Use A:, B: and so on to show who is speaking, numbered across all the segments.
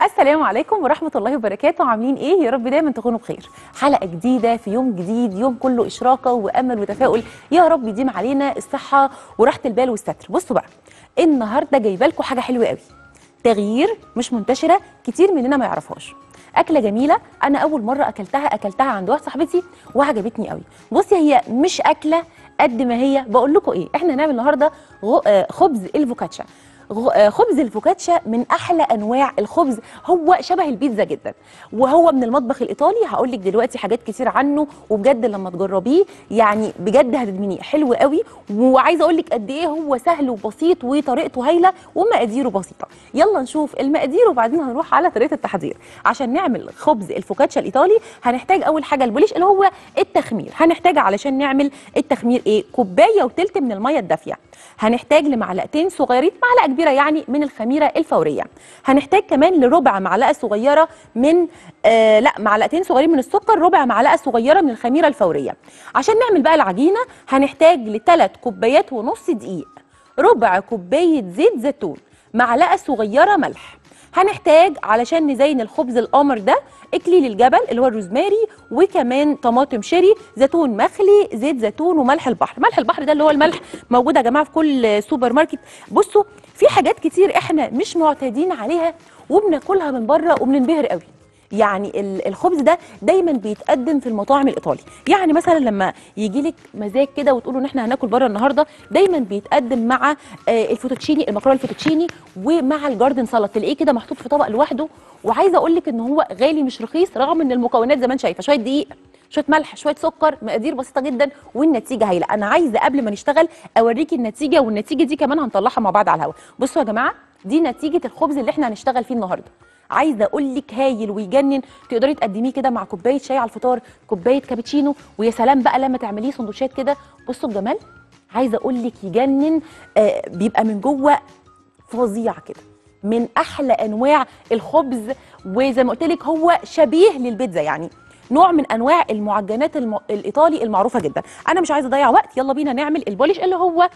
A: السلام عليكم ورحمة الله وبركاته عاملين ايه يا رب دايما تكونوا بخير حلقة جديدة في يوم جديد يوم كله إشراقة وأمل وتفاؤل يا رب يديم علينا الصحة وراحة البال والستر بصوا بقى النهاردة جايبة لكم حاجة حلوة قوي تغيير مش منتشرة كتير مننا ما يعرفهاش أكلة جميلة أنا أول مرة أكلتها أكلتها عند واحدة صاحبتي وعجبتني قوي بصي هي مش أكلة قد ما هي بقول لكم ايه احنا هنعمل النهارده غ- آه، خبز الفوكاتشا غ- آه، خبز الفوكاتشا من احلى انواع الخبز هو شبه البيتزا جدا وهو من المطبخ الايطالي هقول لك دلوقتي حاجات كتير عنه وبجد لما تجربيه يعني بجد هتدمنيه حلو قوي وعايزه اقول لك قد ايه هو سهل وبسيط وطريقته هايله ومقاديره بسيطه يلا نشوف المقادير وبعدين هنروح على طريقه التحضير عشان نعمل خبز الفوكاتشا الايطالي هنحتاج اول حاجه البوليش اللي هو التخمير هنحتاج علشان نعمل التخمير ايه كوبايه وتلت من الميه الدافيه هنحتاج لمعلقتين صغيرين معلقه كبيره يعني من الخميره الفوريه هنحتاج كمان لربع معلقه صغيره من آه لا معلقتين صغيرين من السكر ربع معلقه صغيره من الخميره الفوريه عشان نعمل بقى العجينه هنحتاج لثلاث كوبايات ونص دقيق ربع كوبايه زيت زيتون معلقه صغيره ملح هنحتاج علشان نزين الخبز القمر ده اكليل الجبل اللي هو الروزماري وكمان طماطم شيري زيتون مخلي زيت زيتون وملح البحر ملح البحر ده اللي هو الملح موجود يا جماعه في كل سوبر ماركت بصوا في حاجات كتير احنا مش معتادين عليها وبناكلها من بره وبننبهر قوي يعني ال- الخبز ده دايما بيتقدم في المطاعم الايطالي يعني مثلا لما يجي لك مزاج كده وتقولوا ان احنا هناكل بره النهارده دايما بيتقدم مع آه، الفوتوتشيني المكرونه الفوتوتشيني ومع الجاردن سلطه تلاقيه كده محطوط في طبق لوحده وعايزه اقول لك ان هو غالي مش رخيص رغم ان المكونات زي ما انت شايفه شويه دقيق شويه ملح شويه سكر مقادير بسيطه جدا والنتيجه هايله انا عايزه قبل ما نشتغل اوريكي النتيجه والنتيجه دي كمان هنطلعها مع بعض على الهواء بصوا يا جماعه دي نتيجه الخبز اللي احنا هنشتغل فيه النهارده عايزه اقول لك هايل ويجنن تقدري تقدميه كده مع كوبايه شاي على الفطار كوبايه كابتشينو ويا سلام بقى لما تعمليه سندوتشات كده بصوا الجمال عايزه اقول لك يجنن آه بيبقى من جوه فظيع كده من احلى انواع الخبز وزي ما قلت لك هو شبيه للبيتزا يعني نوع من انواع المعجنات الم... الايطالي المعروفه جدا انا مش عايزه اضيع وقت يلا بينا نعمل البوليش اللي هو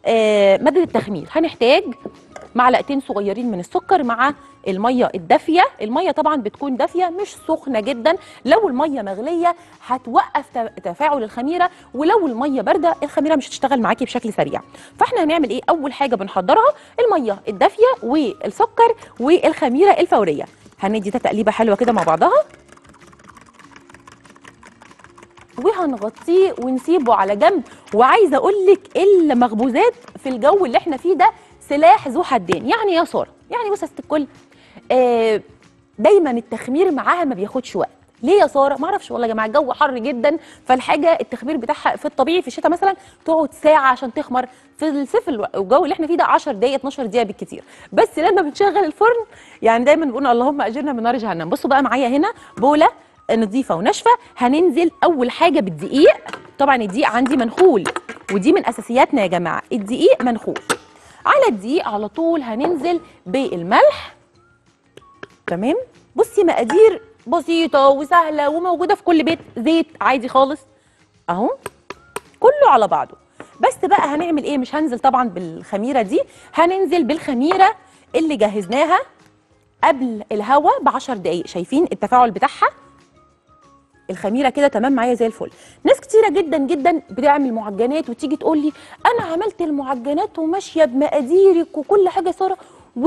A: آه ماده التخمير هنحتاج معلقتين صغيرين من السكر مع الميه الدافيه الميه طبعا بتكون دافيه مش سخنه جدا لو الميه مغليه هتوقف ت- تفاعل الخميره ولو الميه بارده الخميره مش هتشتغل معاكي بشكل سريع فاحنا هنعمل ايه اول حاجه بنحضرها الميه الدافيه والسكر والخميره الفوريه هندي ده تقليبه حلوه كده مع بعضها وهنغطيه ونسيبه على جنب وعايزه اقول لك المخبوزات في الجو اللي احنا فيه ده سلاح ذو حدين يعني يا ساره يعني بص يا ست الكل آه دايما التخمير معاها ما بياخدش وقت ليه يا ساره ما اعرفش والله يا جماعه الجو حر جدا فالحاجه التخمير بتاعها في الطبيعي في الشتاء مثلا تقعد ساعه عشان تخمر في الصيف الو- الجو اللي احنا فيه ده 10 دقائق 12 دقيقه بالكتير بس لما بنشغل الفرن يعني دايما بنقول اللهم اجرنا من نار جهنم بصوا بقى معايا هنا بوله نظيفه وناشفه هننزل اول حاجه بالدقيق طبعا الدقيق عندي منخول ودي من اساسياتنا يا جماعه الدقيق منخول على الدقيق على طول هننزل بالملح تمام بصي مقادير بسيطه وسهله وموجوده في كل بيت زيت عادي خالص اهو كله على بعضه بس بقى هنعمل ايه مش هنزل طبعا بالخميره دي هننزل بالخميره اللي جهزناها قبل الهوا ب 10 دقايق شايفين التفاعل بتاعها الخميره كده تمام معايا زي الفل ناس كتيره جدا جدا بتعمل معجنات وتيجي تقول لي انا عملت المعجنات وماشيه بمقاديرك وكل حاجه ساره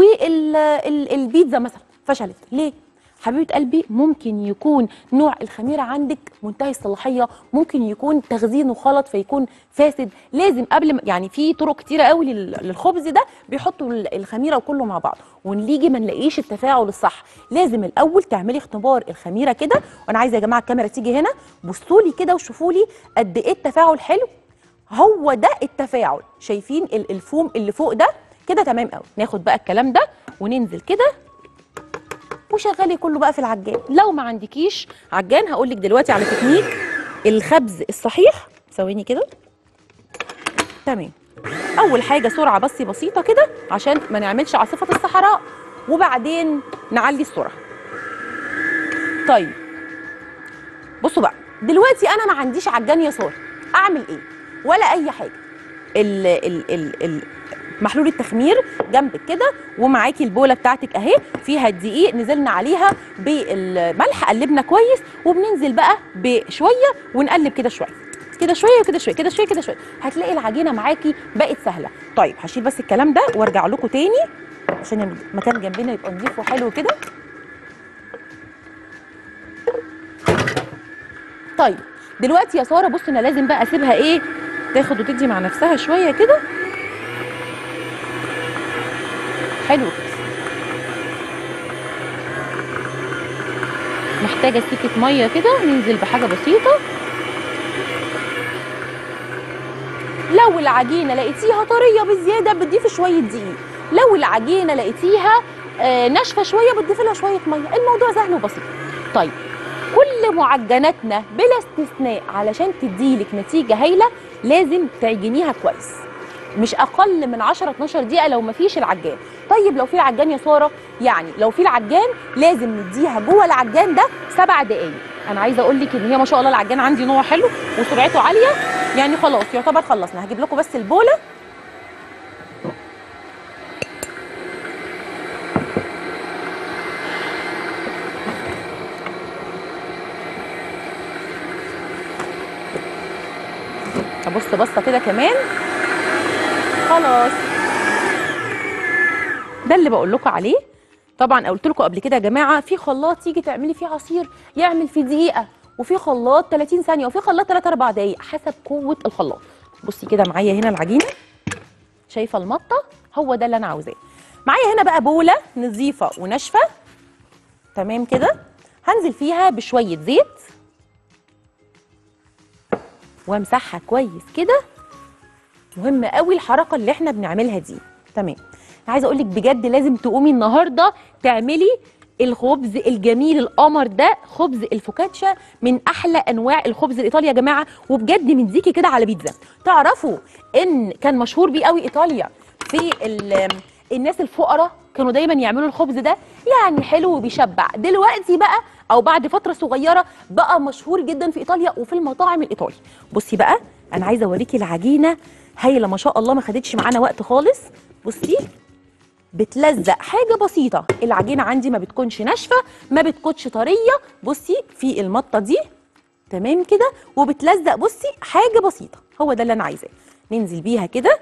A: والبيتزا مثلا فشلت ليه حبيبه قلبي ممكن يكون نوع الخميره عندك منتهي الصلاحيه ممكن يكون تخزينه غلط فيكون فاسد لازم قبل ما يعني في طرق كتيره قوي لل- للخبز ده بيحطوا ال- الخميره وكله مع بعض ونيجي ما نلاقيش التفاعل الصح لازم الاول تعملي اختبار الخميره كده وانا عايزه يا جماعه الكاميرا تيجي هنا بصوا لي كده وشوفوا لي قد ايه التفاعل حلو هو ده التفاعل شايفين ال- الفوم اللي فوق ده كده تمام قوي ناخد بقى الكلام ده وننزل كده وشغلي كله بقى في العجان لو ما عندكيش عجان هقول لك دلوقتي على تكنيك الخبز الصحيح ثواني كده تمام اول حاجه سرعه بس بسيطه كده عشان ما نعملش عاصفه الصحراء وبعدين نعلي السرعه طيب بصوا بقى دلوقتي انا ما عنديش عجان يسار اعمل ايه ولا اي حاجه ال ال ال ال محلول التخمير جنبك كده ومعاكي البوله بتاعتك اهي فيها الدقيق نزلنا عليها بالملح قلبنا كويس وبننزل بقى بشويه ونقلب كده شويه كده شويه وكده شويه كده شويه كده شويه هتلاقي العجينه معاكي بقت سهله طيب هشيل بس الكلام ده وارجع لكم تاني عشان المكان جنبنا يبقى نضيف وحلو كده طيب دلوقتي يا ساره بص انا لازم بقى اسيبها ايه تاخد وتدي مع نفسها شويه كده حلو كده محتاجه سكه ميه كده ننزل بحاجه بسيطه لو العجينه لقيتيها طريه بزياده بتضيفي شويه دقيق لو العجينه لقيتيها آه، ناشفه شويه بتضيفي لها شويه ميه الموضوع سهل وبسيط طيب كل معجناتنا بلا استثناء علشان تديلك نتيجه هايله لازم تعجنيها كويس مش اقل من 10 12 دقيقه لو مفيش العجان طيب لو في العجان يا ساره يعني لو في العجان لازم نديها جوه العجان ده سبع دقايق انا عايزه اقول لك ان هي ما شاء الله العجان عندي نوع حلو وسرعته عاليه يعني خلاص يعتبر خلصنا هجيب لكم بس البوله ابص بصه كده كمان خلاص ده اللي بقول لكم عليه طبعا قلت لكم قبل كده يا جماعه في خلاط تيجي تعملي فيه عصير يعمل في دقيقه وفي خلاط 30 ثانيه وفي خلاط 3 4 دقائق حسب قوه الخلاط بصي كده معايا هنا العجينه شايفه المطه هو ده اللي انا عاوزاه معايا هنا بقى بوله نظيفه وناشفه تمام كده هنزل فيها بشويه زيت وامسحها كويس كده مهم قوي الحركه اللي احنا بنعملها دي تمام انا عايزه اقول لك بجد لازم تقومي النهارده تعملي الخبز الجميل القمر ده خبز الفوكاتشا من احلى انواع الخبز الايطالي يا جماعه وبجد مديكي كده على بيتزا تعرفوا ان كان مشهور بيه قوي ايطاليا في ال- الناس الفقراء كانوا دايما يعملوا الخبز ده يعني حلو وبيشبع دلوقتي بقى او بعد فتره صغيره بقى مشهور جدا في ايطاليا وفي المطاعم الايطالي بصي بقى انا عايزه اوريكي العجينه هايله ما شاء الله ما خدتش معانا وقت خالص بصي بتلزق حاجه بسيطه العجينه عندي ما بتكونش ناشفه ما بتكونش طريه بصي في المطه دي تمام كده وبتلزق بصي حاجه بسيطه هو ده اللي انا عايزاه ننزل بيها كده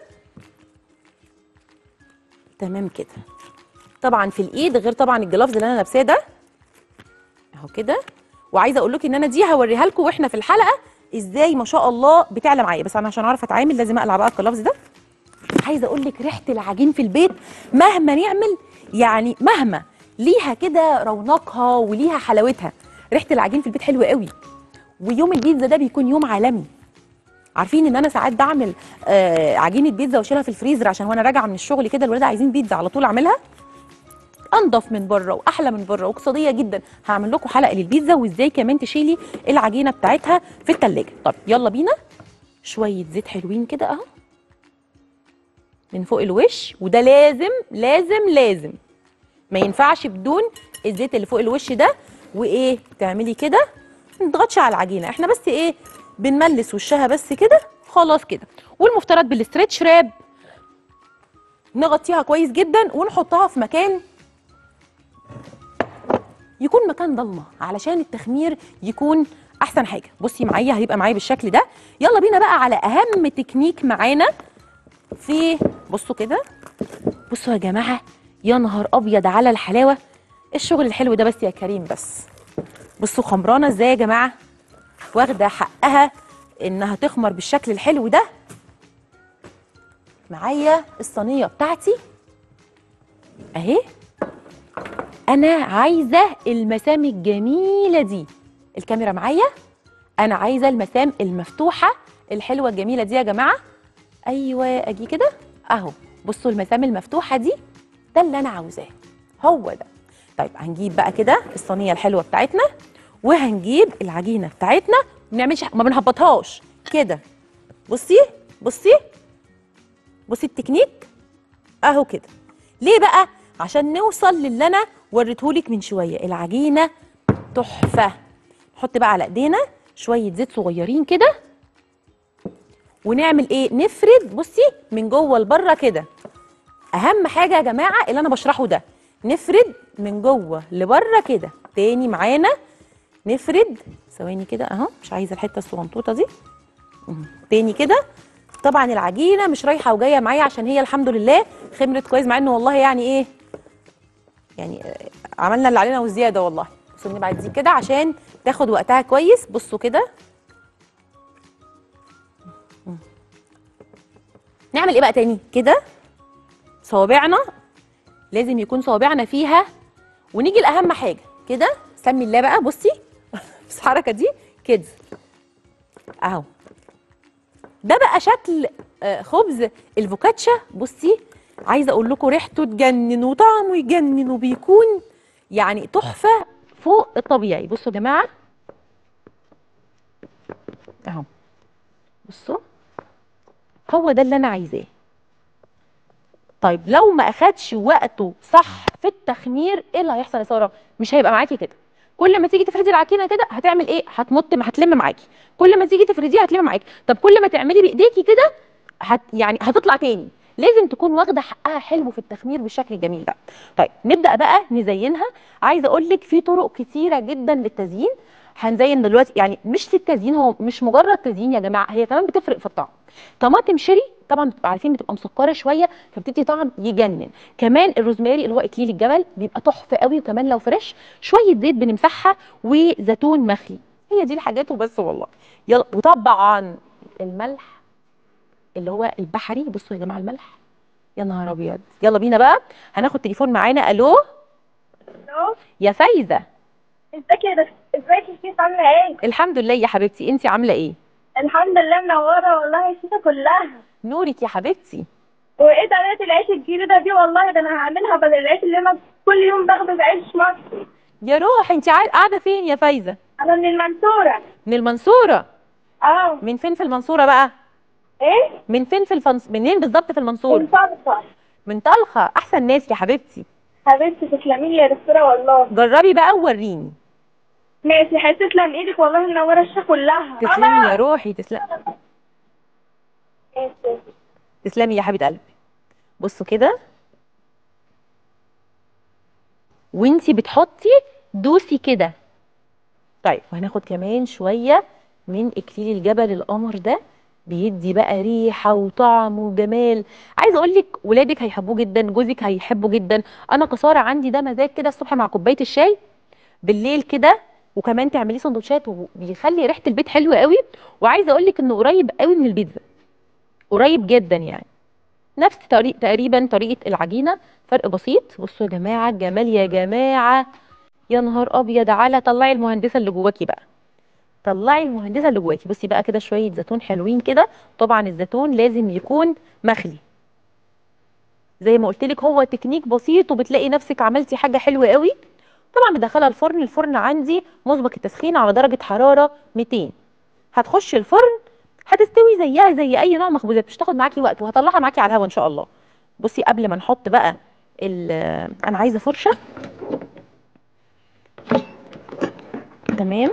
A: تمام كده طبعا في الايد غير طبعا الجلافز اللي انا لابساه ده اهو كده وعايزه اقول لكم ان انا دي هوريها لكم واحنا في الحلقه ازاي ما شاء الله بتعلى معايا بس انا عشان اعرف اتعامل لازم اقلع بقى الجلافز ده عايزه اقول لك ريحه العجين في البيت مهما نعمل يعني مهما ليها كده رونقها وليها حلاوتها ريحه العجين في البيت حلوه قوي ويوم البيتزا ده بيكون يوم عالمي عارفين ان انا ساعات بعمل آه عجينه بيتزا واشيلها في الفريزر عشان وانا راجعه من الشغل كده الولاد عايزين بيتزا على طول اعملها انضف من بره واحلى من بره واقتصاديه جدا هعمل لكم حلقه للبيتزا وازاي كمان تشيلي العجينه بتاعتها في التلاجة طب يلا بينا شويه زيت حلوين كده اهو من فوق الوش وده لازم لازم لازم ما ينفعش بدون الزيت اللي فوق الوش ده وايه تعملي كده ما نضغطش على العجينه احنا بس ايه بنملس وشها بس كده خلاص كده والمفترض بالاسترتش راب نغطيها كويس جدا ونحطها في مكان يكون مكان ضلمه علشان التخمير يكون احسن حاجه بصي معايا هيبقى معايا بالشكل ده يلا بينا بقى على اهم تكنيك معانا في بصوا كده بصوا يا جماعه يا نهار ابيض على الحلاوه الشغل الحلو ده بس يا كريم بس بصوا خمرانه ازاي يا جماعه واخده حقها انها تخمر بالشكل الحلو ده معايا الصينيه بتاعتي اهي انا عايزه المسام الجميله دي الكاميرا معايا انا عايزه المسام المفتوحه الحلوه الجميله دي يا جماعه ايوه اجي كده اهو بصوا المسام المفتوحه دي ده اللي انا عاوزاه هو ده طيب هنجيب بقى كده الصينيه الحلوه بتاعتنا وهنجيب العجينه بتاعتنا ما بنعملش ما بنهبطهاش كده بصي بصي بصي التكنيك اهو كده ليه بقى عشان نوصل للي انا وريتهولك من شويه العجينه تحفه نحط بقى على ايدينا شويه زيت صغيرين كده ونعمل ايه نفرد بصي من جوه لبره كده اهم حاجه يا جماعه اللي انا بشرحه ده نفرد من جوه لبره كده تاني معانا نفرد ثواني كده اهو مش عايزه الحته الصغنطوطه دي مهم. تاني كده طبعا العجينه مش رايحه وجايه معايا عشان هي الحمد لله خمرت كويس مع انه والله يعني ايه يعني آه، عملنا اللي علينا وزياده والله بصوا نبعد دي كده عشان تاخد وقتها كويس بصوا كده مم. نعمل ايه بقى تاني كده صوابعنا لازم يكون صوابعنا فيها ونيجي لاهم حاجه كده سمي الله بقى بصي بس الحركه دي كده اهو ده بقى شكل آه، خبز الفوكاتشا بصي عايزه اقول لكم ريحته تجنن وطعمه يجنن وبيكون يعني تحفه فوق الطبيعي بصوا يا جماعه اهو بصوا هو ده اللي انا عايزاه طيب لو ما اخدش وقته صح في التخمير ايه اللي هيحصل يا ساره مش هيبقى معاكي كده كل ما تيجي تفردي العجينه كده هتعمل ايه هتمط ما هتلم معاكي كل ما تيجي تفرديها هتلم معاكي طب كل ما تعملي بايديكي كده هت يعني هتطلع تاني لازم تكون واخده حقها حلو في التخمير بالشكل الجميل ده طيب نبدا بقى نزينها عايزه اقول لك في طرق كتيره جدا للتزيين هنزين دلوقتي يعني مش للتزيين هو مش مجرد تزيين يا جماعه هي كمان بتفرق في الطعم طماطم شيري طبعا بتبقى عارفين بتبقى مسكره شويه فبتدي طعم يجنن كمان الروزماري اللي هو اكليل الجبل بيبقى تحفه قوي وكمان لو فريش شويه زيت بنمسحها وزيتون مخلي هي دي الحاجات وبس والله يلا وطبعا الملح اللي هو البحري بصوا يا جماعه الملح يا نهار ابيض يلا بينا بقى هناخد تليفون معانا الو
B: الو
A: يا فايزه
B: ازيك يا دكتور ازيك يا شيخ عامله ايه
A: الحمد لله يا حبيبتي انت عامله ايه
B: الحمد لله منوره والله الشيشه كلها
A: نورك يا حبيبتي
B: وايه طريقه العيش الجديده دي والله ده انا هعملها بدل العيش اللي انا كل يوم باخده بعيش مصر
A: يا روح انت عا- قاعده فين يا فايزه
B: انا من المنصوره
A: من المنصوره
B: اه
A: من فين في المنصوره بقى
B: ايه
A: من فين في الفنص منين بالظبط في المنصوره
B: من صدفه
A: من طلخه احسن ناس يا حبيبتي
B: حبيبتي تسلمي لي يا دكتوره والله
A: جربي بقى ووريني
B: ماشي هتسلم ايدك والله منوره الشيشه كلها
A: تسلمي يا روحي تسلمي
B: ماشي.
A: تسلمي يا حبيبه قلبي بصوا كده وانتي بتحطي دوسي كده طيب وهناخد كمان شويه من اكليل الجبل القمر ده بيدي بقى ريحه وطعم وجمال عايزه اقول لك ولادك هيحبوه جدا جوزك هيحبه جدا انا كساره عندي ده مزاج كده الصبح مع كوبايه الشاي بالليل كده وكمان تعمليه سندوتشات وبيخلي ريحه البيت حلوه قوي وعايزه اقول لك انه قريب قوي من البيتزا قريب جدا يعني نفس طريق تقريبا طريقه العجينه فرق بسيط بصوا يا جماعه الجمال يا جماعه يا نهار ابيض على طلعي المهندسه اللي جواكي بقى طلعي المهندسه اللي جواكي بصي بقى كده شويه زيتون حلوين كده طبعا الزيتون لازم يكون مخلي زي ما قلت لك هو تكنيك بسيط وبتلاقي نفسك عملتي حاجه حلوه قوي طبعا بدخلها الفرن الفرن عندي مسبق التسخين على درجه حراره 200 هتخش الفرن هتستوي زيها زي اي نوع مخبوزات مش هتاخد معاكي وقت وهطلعها معاكي على الهوا ان شاء الله بصي قبل ما نحط بقى ال- انا عايزه فرشه تمام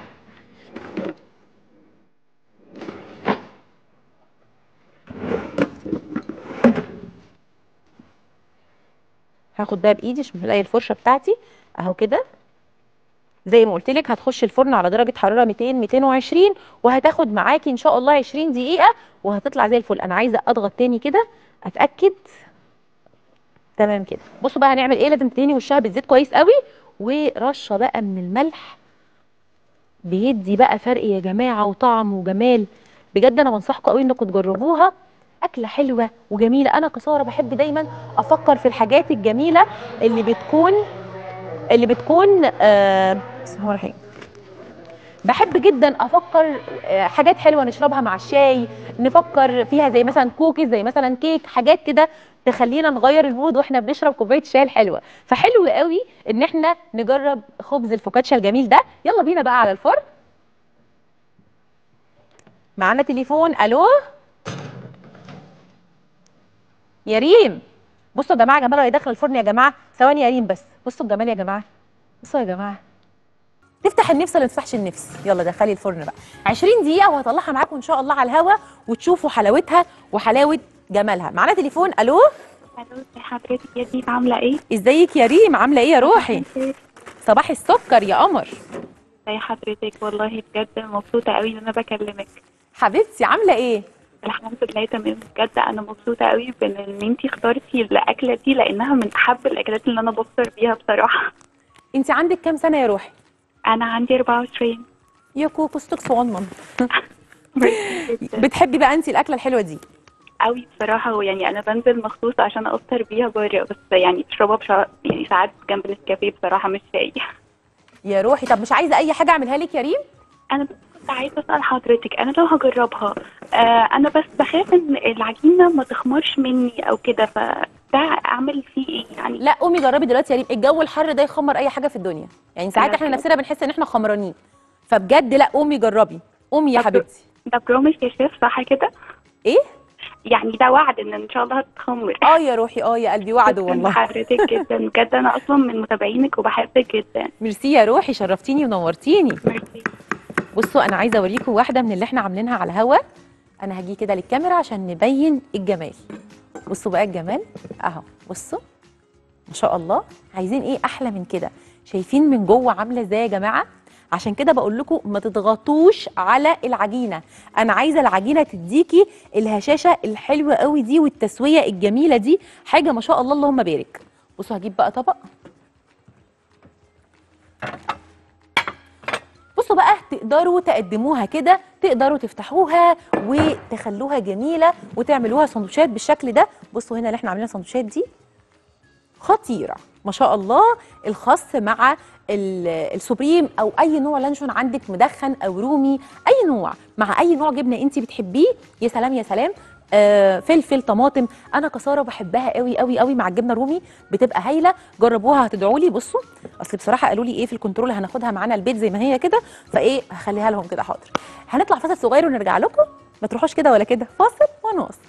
A: هاخد بقى بايدي عشان الاقي الفرشه بتاعتي اهو كده زي ما قلت لك هتخش الفرن على درجه حراره 200 220 وهتاخد معاكي ان شاء الله 20 دقيقه وهتطلع زي الفل انا عايزه اضغط تاني كده اتاكد تمام كده بصوا بقى هنعمل ايه لازم تدهني وشها بالزيت كويس قوي ورشه بقى من الملح بيدي بقى فرق يا جماعه وطعم وجمال بجد انا بنصحكم قوي انكم تجربوها اكله حلوه وجميله انا كساره بحب دايما افكر في الحاجات الجميله اللي بتكون اللي بتكون آه بسم الله الرحمن الرحيم. بحب جدا افكر آه، حاجات حلوه نشربها مع الشاي نفكر فيها زي مثلا كوكيز زي مثلا كيك حاجات كده تخلينا نغير المود واحنا بنشرب كوبايه الشاي الحلوه فحلو قوي ان احنا نجرب خبز الفوكاتشا الجميل ده يلا بينا بقى على الفرن معانا تليفون الو يا ريم بصوا يا جماعه جمال وهي داخله الفرن يا جماعه ثواني يا ريم بس بصوا الجمال يا جماعه بصوا يا جماعه تفتح النفس ولا ما تفتحش النفس يلا دخلي الفرن بقى 20 دقيقه وهطلعها معاكم ان شاء الله على الهوا وتشوفوا حلاوتها وحلاوه جمالها معانا تليفون الو
B: الو ازي حضرتك يا ديت عامله ايه؟
A: ازيك يا ريم عامله ايه يا روحي صباح السكر يا قمر
B: ازي حضرتك والله بجد مبسوطه قوي ان انا بكلمك
A: حبيبتي عامله ايه
B: الحمد لله تمام بجد انا مبسوطه قوي بان ان انت اخترتي الاكله دي لانها من احب الاكلات اللي انا بفطر بيها بصراحه
A: انت عندك كام سنه يا روحي
B: انا عندي 24
A: يا كوكو ستوك صغنن
B: ميرسي جداً.
A: بتحبي بقى انت الاكله الحلوه دي
B: قوي بصراحه ويعني انا بنزل مخصوص عشان افطر بيها بره بس يعني بشربها بشا... يعني ساعات جنب النسكافيه بصراحه مش شاي
A: يا روحي طب مش عايزه اي حاجه اعملها لك يا ريم
B: انا بس كنت عايزه اسال حضرتك انا لو هجربها آه انا بس بخاف ان العجينه ما تخمرش مني او كده فده اعمل فيه ايه يعني
A: لا قومي جربي دلوقتي يا ريم الجو الحر ده يخمر اي حاجه في الدنيا يعني ساعات
B: أنا
A: احنا
B: فاهمة.
A: نفسنا بنحس ان احنا خمرانين فبجد لا قومي جربي قومي يا
B: طب-
A: حبيبتي
B: ده بروميس يا شيف صح كده
A: ايه
B: يعني ده وعد ان ان شاء الله هتخمر
A: اه يا روحي اه يا قلبي وعد
B: شكراً
A: والله
B: لحضرتك جدا بجد انا اصلا من متابعينك وبحبك جدا
A: ميرسي يا روحي شرفتيني ونورتيني
B: ميرسي
A: بصوا انا عايزه اوريكم واحده من اللي احنا عاملينها على الهوا انا هجي كده للكاميرا عشان نبين الجمال بصوا بقى الجمال اهو بصوا ما شاء الله عايزين ايه احلى من كده شايفين من جوه عامله ازاي يا جماعه عشان كده بقول لكم ما تضغطوش على العجينه انا عايزه العجينه تديكي الهشاشه الحلوه قوي دي والتسويه الجميله دي حاجه ما شاء الله اللهم بارك بصوا هجيب بقى طبق بصوا بقى تقدروا تقدموها كده تقدروا تفتحوها وتخلوها جميله وتعملوها سندوتشات بالشكل ده بصوا هنا اللي احنا عاملين سندوتشات دي خطيره ما شاء الله الخاص مع ال- السوبريم او اي نوع لانشون عندك مدخن او رومي اي نوع مع اي نوع جبنه انت بتحبيه يا سلام يا سلام آه فلفل طماطم انا كساره بحبها قوي قوي قوي مع الجبنه الرومي بتبقى هايله جربوها هتدعوا لي بصوا اصل بصراحه قالوا لي ايه في الكنترول هناخدها معانا البيت زي ما هي كده فايه هخليها لهم كده حاضر هنطلع فاصل صغير ونرجع لكم ما تروحوش كده ولا كده فاصل ونواصل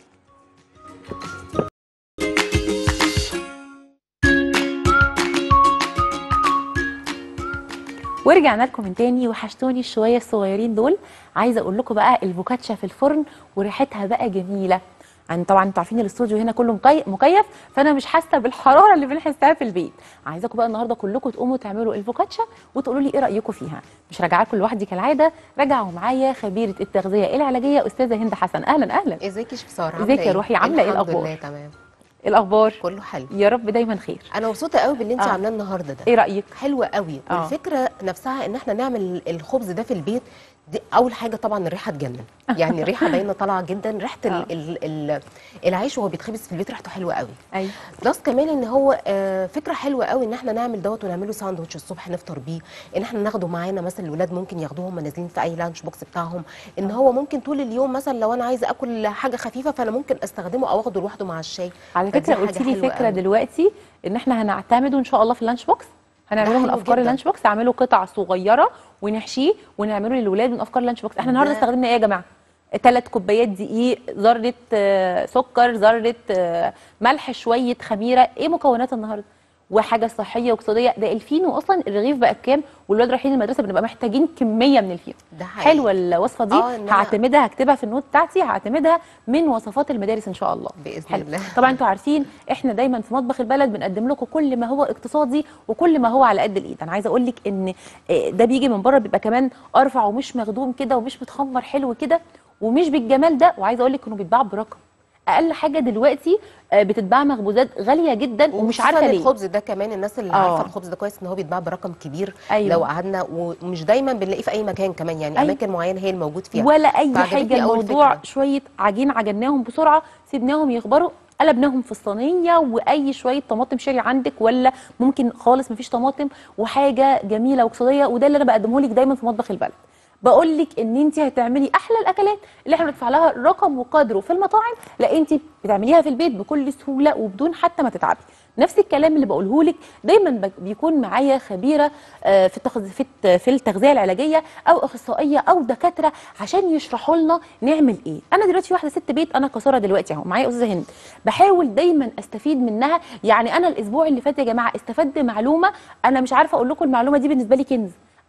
A: ورجعنا لكم من تاني وحشتوني الشويه الصغيرين دول عايزه اقول لكم بقى الفوكاتشا في الفرن وريحتها بقى جميله يعني طبعا انتوا عارفين الاستوديو هنا كله مكي- مكيف فانا مش حاسه بالحراره اللي بنحسها في البيت عايزاكم بقى النهارده كلكم تقوموا تعملوا الفوكاتشا وتقولوا لي ايه رايكم فيها مش راجعه لكم لوحدي كالعاده راجعوا معايا خبيره التغذيه العلاجيه استاذه هند حسن اهلا اهلا
C: ازيك يا شيف ساره
A: ازيك
C: عاملة
A: يا روحي؟ عاملة ايه
C: الحمد
A: الأخبار؟
C: لله تمام
A: إيه الاخبار
C: كله حلو
A: يا رب دايما خير
C: انا مبسوطه قوي باللي انت
A: آه.
C: عاملاه النهارده ده
A: ايه رايك
C: حلوه قوي
A: آه.
C: والفكره نفسها ان احنا نعمل الخبز ده في البيت دي اول حاجه طبعا الريحه تجنن يعني الريحه باينه طالعه جدا ريحه
A: آه.
C: ال ال ال العيش وهو بيتخبز في البيت ريحته حلوه قوي
A: ايوه
C: بلس كمان ان هو آه، فكره حلوه قوي ان احنا نعمل دوت ونعمله ساندوتش الصبح نفطر بيه ان احنا ناخده معانا مثلا الولاد ممكن ياخدوه هم نازلين في اي لانش بوكس بتاعهم ان هو ممكن طول اليوم مثلا لو انا عايزه اكل حاجه خفيفه فانا ممكن استخدمه او اخده لوحده مع الشاي
A: على
C: فدي
A: فكره
C: حاجة
A: قلت لي
C: حلوة
A: فكره
C: قوي.
A: دلوقتي ان احنا هنعتمده ان شاء الله في اللانش بوكس هنعمله
C: ده
A: من
C: حلو
A: افكار
C: جداً.
A: اللانش بوكس اعمله قطع صغيره ونحشيه ونعمله للولاد من افكار اللانش بوكس احنا النهارده
C: ده-
A: استخدمنا ايه يا جماعه ثلاث كوبايات دقيق ذره آه، سكر ذره آه، ملح شويه خميره ايه مكونات النهارده وحاجه صحيه واقتصاديه ده الفينو اصلا الرغيف بقى بكام والولاد رايحين المدرسه بنبقى محتاجين كميه من الفينو
C: ده حقيقي.
A: حلوه الوصفه دي
C: آه، إن أنا-
A: هعتمدها هكتبها في النوت بتاعتي هعتمدها من وصفات المدارس ان شاء الله
C: بإذن
A: حلو.
C: الله.
A: طبعا انتوا عارفين احنا دايما في مطبخ البلد بنقدم لكم كل ما هو اقتصادي وكل ما هو على قد الايد انا عايزه اقول لك ان آه، ده بيجي من بره بيبقى كمان ارفع ومش مخدوم كده ومش متخمر حلو كده ومش بالجمال ده وعايزه اقول لك انه بيتباع برقم اقل حاجه دلوقتي آه، بتتباع مخبوزات غاليه جدا ومش عارفه
C: وخصوصاً
A: ليه
C: الخبز ده كمان الناس اللي
A: آه.
C: عارفه الخبز ده كويس ان هو بيتباع برقم كبير
A: أيوة.
C: لو قعدنا ومش دايما بنلاقيه في اي مكان كمان يعني
A: أيوة.
C: اماكن معينه هي الموجود فيها
A: ولا اي
C: فعجبتني
A: حاجه
C: أوي
A: الموضوع
C: الفكرة.
A: شويه عجين عجناهم بسرعه سيبناهم يخبروا قلبناهم في الصينيه واي شويه طماطم شيري عندك ولا ممكن خالص مفيش طماطم وحاجه جميله واقتصاديه وده اللي انا بقدمه لك دايما في مطبخ البلد بقول لك ان انت هتعملي احلى الاكلات اللي احنا بندفع لها رقم وقدره في المطاعم لا انت بتعمليها في البيت بكل سهوله وبدون حتى ما تتعبي نفس الكلام اللي بقوله لك دايما بك- بيكون معايا خبيره آه، في التغذيه في الت- في التغذيه العلاجيه او اخصائيه او دكاتره عشان يشرحوا لنا نعمل ايه انا دلوقتي واحده ست بيت انا كساره دلوقتي اهو معايا استاذه هند بحاول دايما استفيد منها يعني انا الاسبوع اللي فات يا جماعه استفدت معلومه انا مش عارفه اقول لكم المعلومه دي بالنسبه لي كنز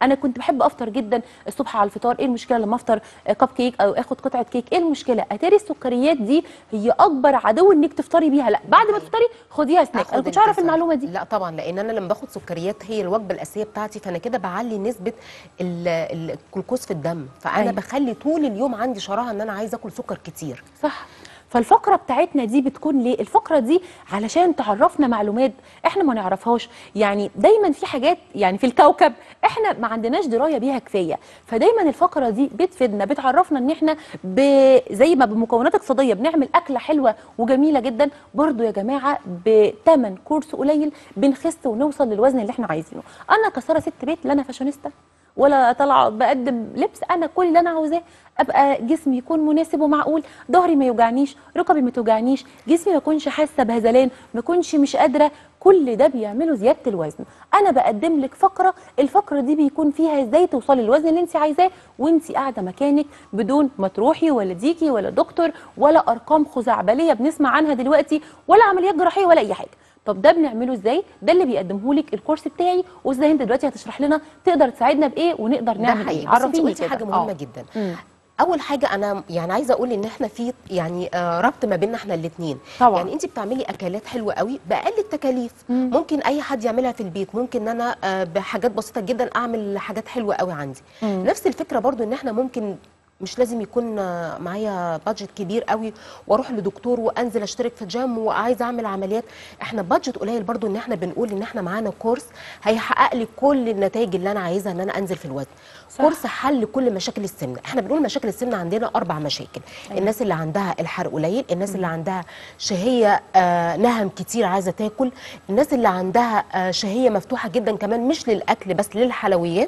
A: انا كنت بحب افطر جدا الصبح على الفطار ايه المشكله لما افطر آه، كب كيك او اخد قطعه كيك ايه المشكله اتاري السكريات دي هي اكبر عدو انك تفطري بيها لا بعد ما تفطري خديها سناك
C: هاخد
A: انا كنتش اعرف
C: الديزاين.
A: المعلومه دي
C: لا طبعا لان انا لما باخد سكريات هي الوجبه الاساسيه بتاعتي فانا كده بعلي نسبه ال- ال- الجلوكوز في الدم فانا
A: أيوة.
C: بخلي طول اليوم عندي شراهه ان انا عايزه اكل سكر كتير
A: صح فالفقره بتاعتنا دي بتكون ليه الفقره دي علشان تعرفنا معلومات احنا ما نعرفهاش يعني دايما في حاجات يعني في الكوكب احنا ما عندناش درايه بيها كفايه فدايما الفقره دي بتفيدنا بتعرفنا ان احنا ب... زي ما بمكونات اقتصاديه بنعمل اكله حلوه وجميله جدا برضو يا جماعه بتمن كورس قليل بنخس ونوصل للوزن اللي احنا عايزينه انا كساره ست بيت لا انا فاشونيستا ولا طالعه بقدم لبس انا كل اللي انا عاوزاه ابقى جسمي يكون مناسب ومعقول ظهري ما يوجعنيش ركبي ما توجعنيش جسمي ما يكونش حاسه بهذلان ما يكونش مش قادره كل ده بيعمله زياده الوزن انا بقدم لك فقره الفقره دي بيكون فيها ازاي توصلي للوزن اللي انت عايزاه وانت قاعده مكانك بدون ما تروحي ولا تيجي ولا دكتور ولا ارقام خزعبليه بنسمع عنها دلوقتي ولا عمليات جراحيه ولا اي حاجه طب ده بنعمله ازاي ده اللي بيقدمه لك الكورس بتاعي وازاي انت دلوقتي هتشرح لنا تقدر تساعدنا بايه ونقدر
C: ده
A: نعمل
C: حقيقي
A: ايه
C: بس انت
A: عرفيني
C: قلتي
A: كده.
C: حاجه مهمه
A: آه.
C: جدا
A: مم.
C: اول حاجه انا يعني عايزه اقول ان احنا في يعني آه، ربط ما بيننا احنا الاثنين
A: طبعاً.
C: يعني انت بتعملي اكلات حلوه قوي باقل التكاليف
A: مم.
C: ممكن اي حد يعملها في البيت ممكن ان انا آه، بحاجات بسيطه جدا اعمل حاجات حلوه قوي عندي
A: مم.
C: نفس الفكره برضو ان احنا ممكن مش لازم يكون آه، معايا بادجت كبير قوي واروح لدكتور وانزل اشترك في جيم وعايزه اعمل عمليات احنا بادجت قليل برضو ان احنا بنقول ان احنا معانا كورس هيحقق لي كل النتائج اللي انا عايزها ان انا انزل في الوزن
A: صح.
C: كورس حل كل مشاكل السمنه احنا بنقول مشاكل السمنه عندنا اربع مشاكل
A: أيوة.
C: الناس اللي عندها الحرق قليل الناس اللي عندها شهيه آه نهم كتير عايزه تاكل الناس اللي عندها آه شهيه مفتوحه جدا كمان مش للاكل بس للحلويات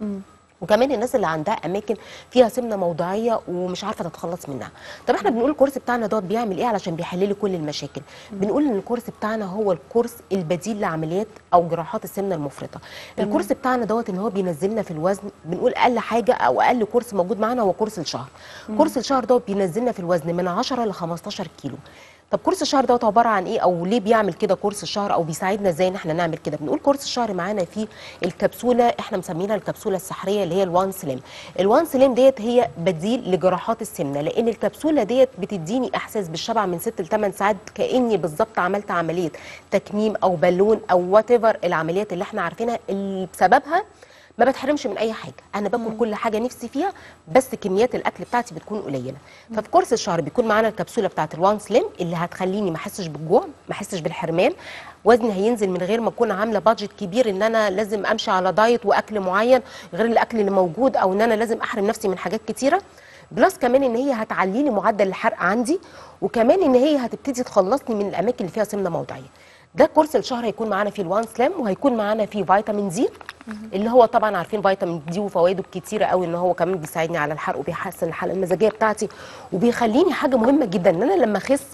C: وكمان الناس اللي عندها اماكن فيها سمنه موضعيه ومش عارفه تتخلص منها طب احنا بنقول الكورس بتاعنا دوت بيعمل ايه علشان بيحل لي كل المشاكل بنقول ان الكورس بتاعنا هو الكورس البديل لعمليات او جراحات السمنه المفرطه الكورس بتاعنا دوت ان هو بينزلنا في الوزن بنقول اقل حاجه او اقل كورس موجود معانا هو كورس الشهر كورس الشهر دوت بينزلنا في الوزن من 10 ل 15 كيلو طب كورس الشهر دوت عباره عن ايه او ليه بيعمل كده كورس الشهر او بيساعدنا ازاي ان احنا نعمل كده بنقول كورس الشهر معانا فيه الكبسوله احنا مسمينها الكبسوله السحريه اللي هي الوان سليم الوان سليم ديت هي بديل لجراحات السمنه لان الكبسوله ديت بتديني احساس بالشبع من 6 ل 8 ساعات كاني بالظبط عملت عمليه تكميم او بالون او وات العمليات اللي احنا عارفينها اللي بسببها ما بتحرمش من اي حاجه انا باكل كل حاجه نفسي فيها بس كميات الاكل بتاعتي بتكون قليله ففي كورس الشهر بيكون معانا الكبسوله بتاعت الوان سليم اللي هتخليني ما احسش بالجوع ما احسش بالحرمان وزني هينزل من غير ما اكون عامله بادجت كبير ان انا لازم امشي على دايت واكل معين غير الاكل اللي موجود او ان انا لازم احرم نفسي من حاجات كتيره بلس كمان ان هي هتعلي لي معدل الحرق عندي وكمان ان هي هتبتدي تخلصني من الاماكن اللي فيها سمنه موضعيه ده كورس الشهر هيكون معانا فيه الوان سلام وهيكون معانا فيه فيتامين دي اللي هو طبعا عارفين فيتامين دي وفوائده الكتيره قوي ان هو كمان بيساعدني على الحرق وبيحسن الحاله المزاجيه بتاعتي وبيخليني حاجه مهمه جدا ان انا لما اخس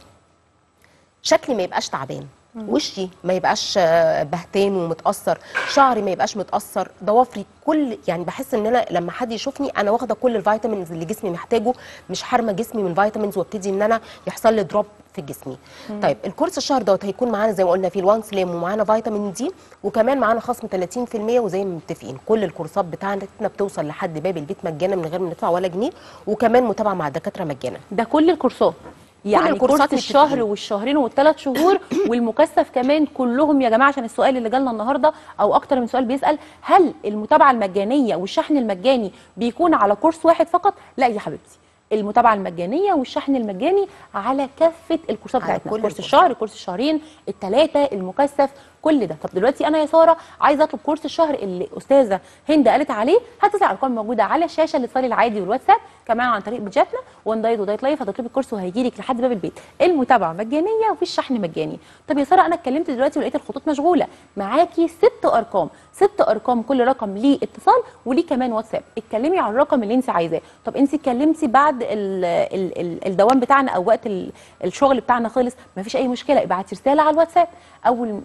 C: شكلي ما يبقاش تعبان وشي ما يبقاش آه، بهتان ومتاثر شعري ما يبقاش متاثر ضوافري كل يعني بحس ان انا لما حد يشوفني انا واخده كل الفيتامينز اللي جسمي محتاجه مش حارمه جسمي من فيتامينز وابتدي ان انا يحصل لي دروب في جسمي طيب الكورس الشهر دوت هيكون معانا زي ما قلنا فيه الوان سليم ومعانا فيتامين دي وكمان معانا خصم 30% وزي ما متفقين كل الكورسات بتاعتنا بتوصل لحد باب البيت مجانا من غير ما ندفع ولا جنيه وكمان متابعه مع الدكاتره مجانا
A: ده كل الكورسات يعني
C: الكورسات
A: كورس الشهر
C: متفقين.
A: والشهرين والثلاث شهور والمكثف كمان كلهم يا جماعه عشان السؤال اللي جالنا النهارده او اكتر من سؤال بيسال هل المتابعه المجانيه والشحن المجاني بيكون على كورس واحد فقط لا يا حبيبتي المتابعه المجانيه والشحن المجاني على كافه الكورسات
C: على
A: بتاعتنا
C: كل
A: كورس
C: الكورسات.
A: الشهر كورس الشهرين الثلاثه المكثف كل ده طب دلوقتي انا يا ساره عايزه اطلب كورس الشهر اللي استاذه هند قالت عليه هتطلع الارقام موجوده على الشاشه الاتصال العادي والواتساب كمان عن طريق بيجاتنا وان دايت ودايت لايف هتطلبي الكورس وهيجي لك لحد باب البيت المتابعه مجانيه وفي الشحن مجاني طب يا ساره انا اتكلمت دلوقتي ولقيت الخطوط مشغوله معاكي ست ارقام ست ارقام كل رقم ليه اتصال وليه كمان واتساب اتكلمي على الرقم اللي انت عايزاه طب انت اتكلمتي بعد ال ال ال الدوام بتاعنا او وقت ال- الشغل بتاعنا خلص مفيش اي مشكله ابعتي رساله على الواتساب اول تاني يوم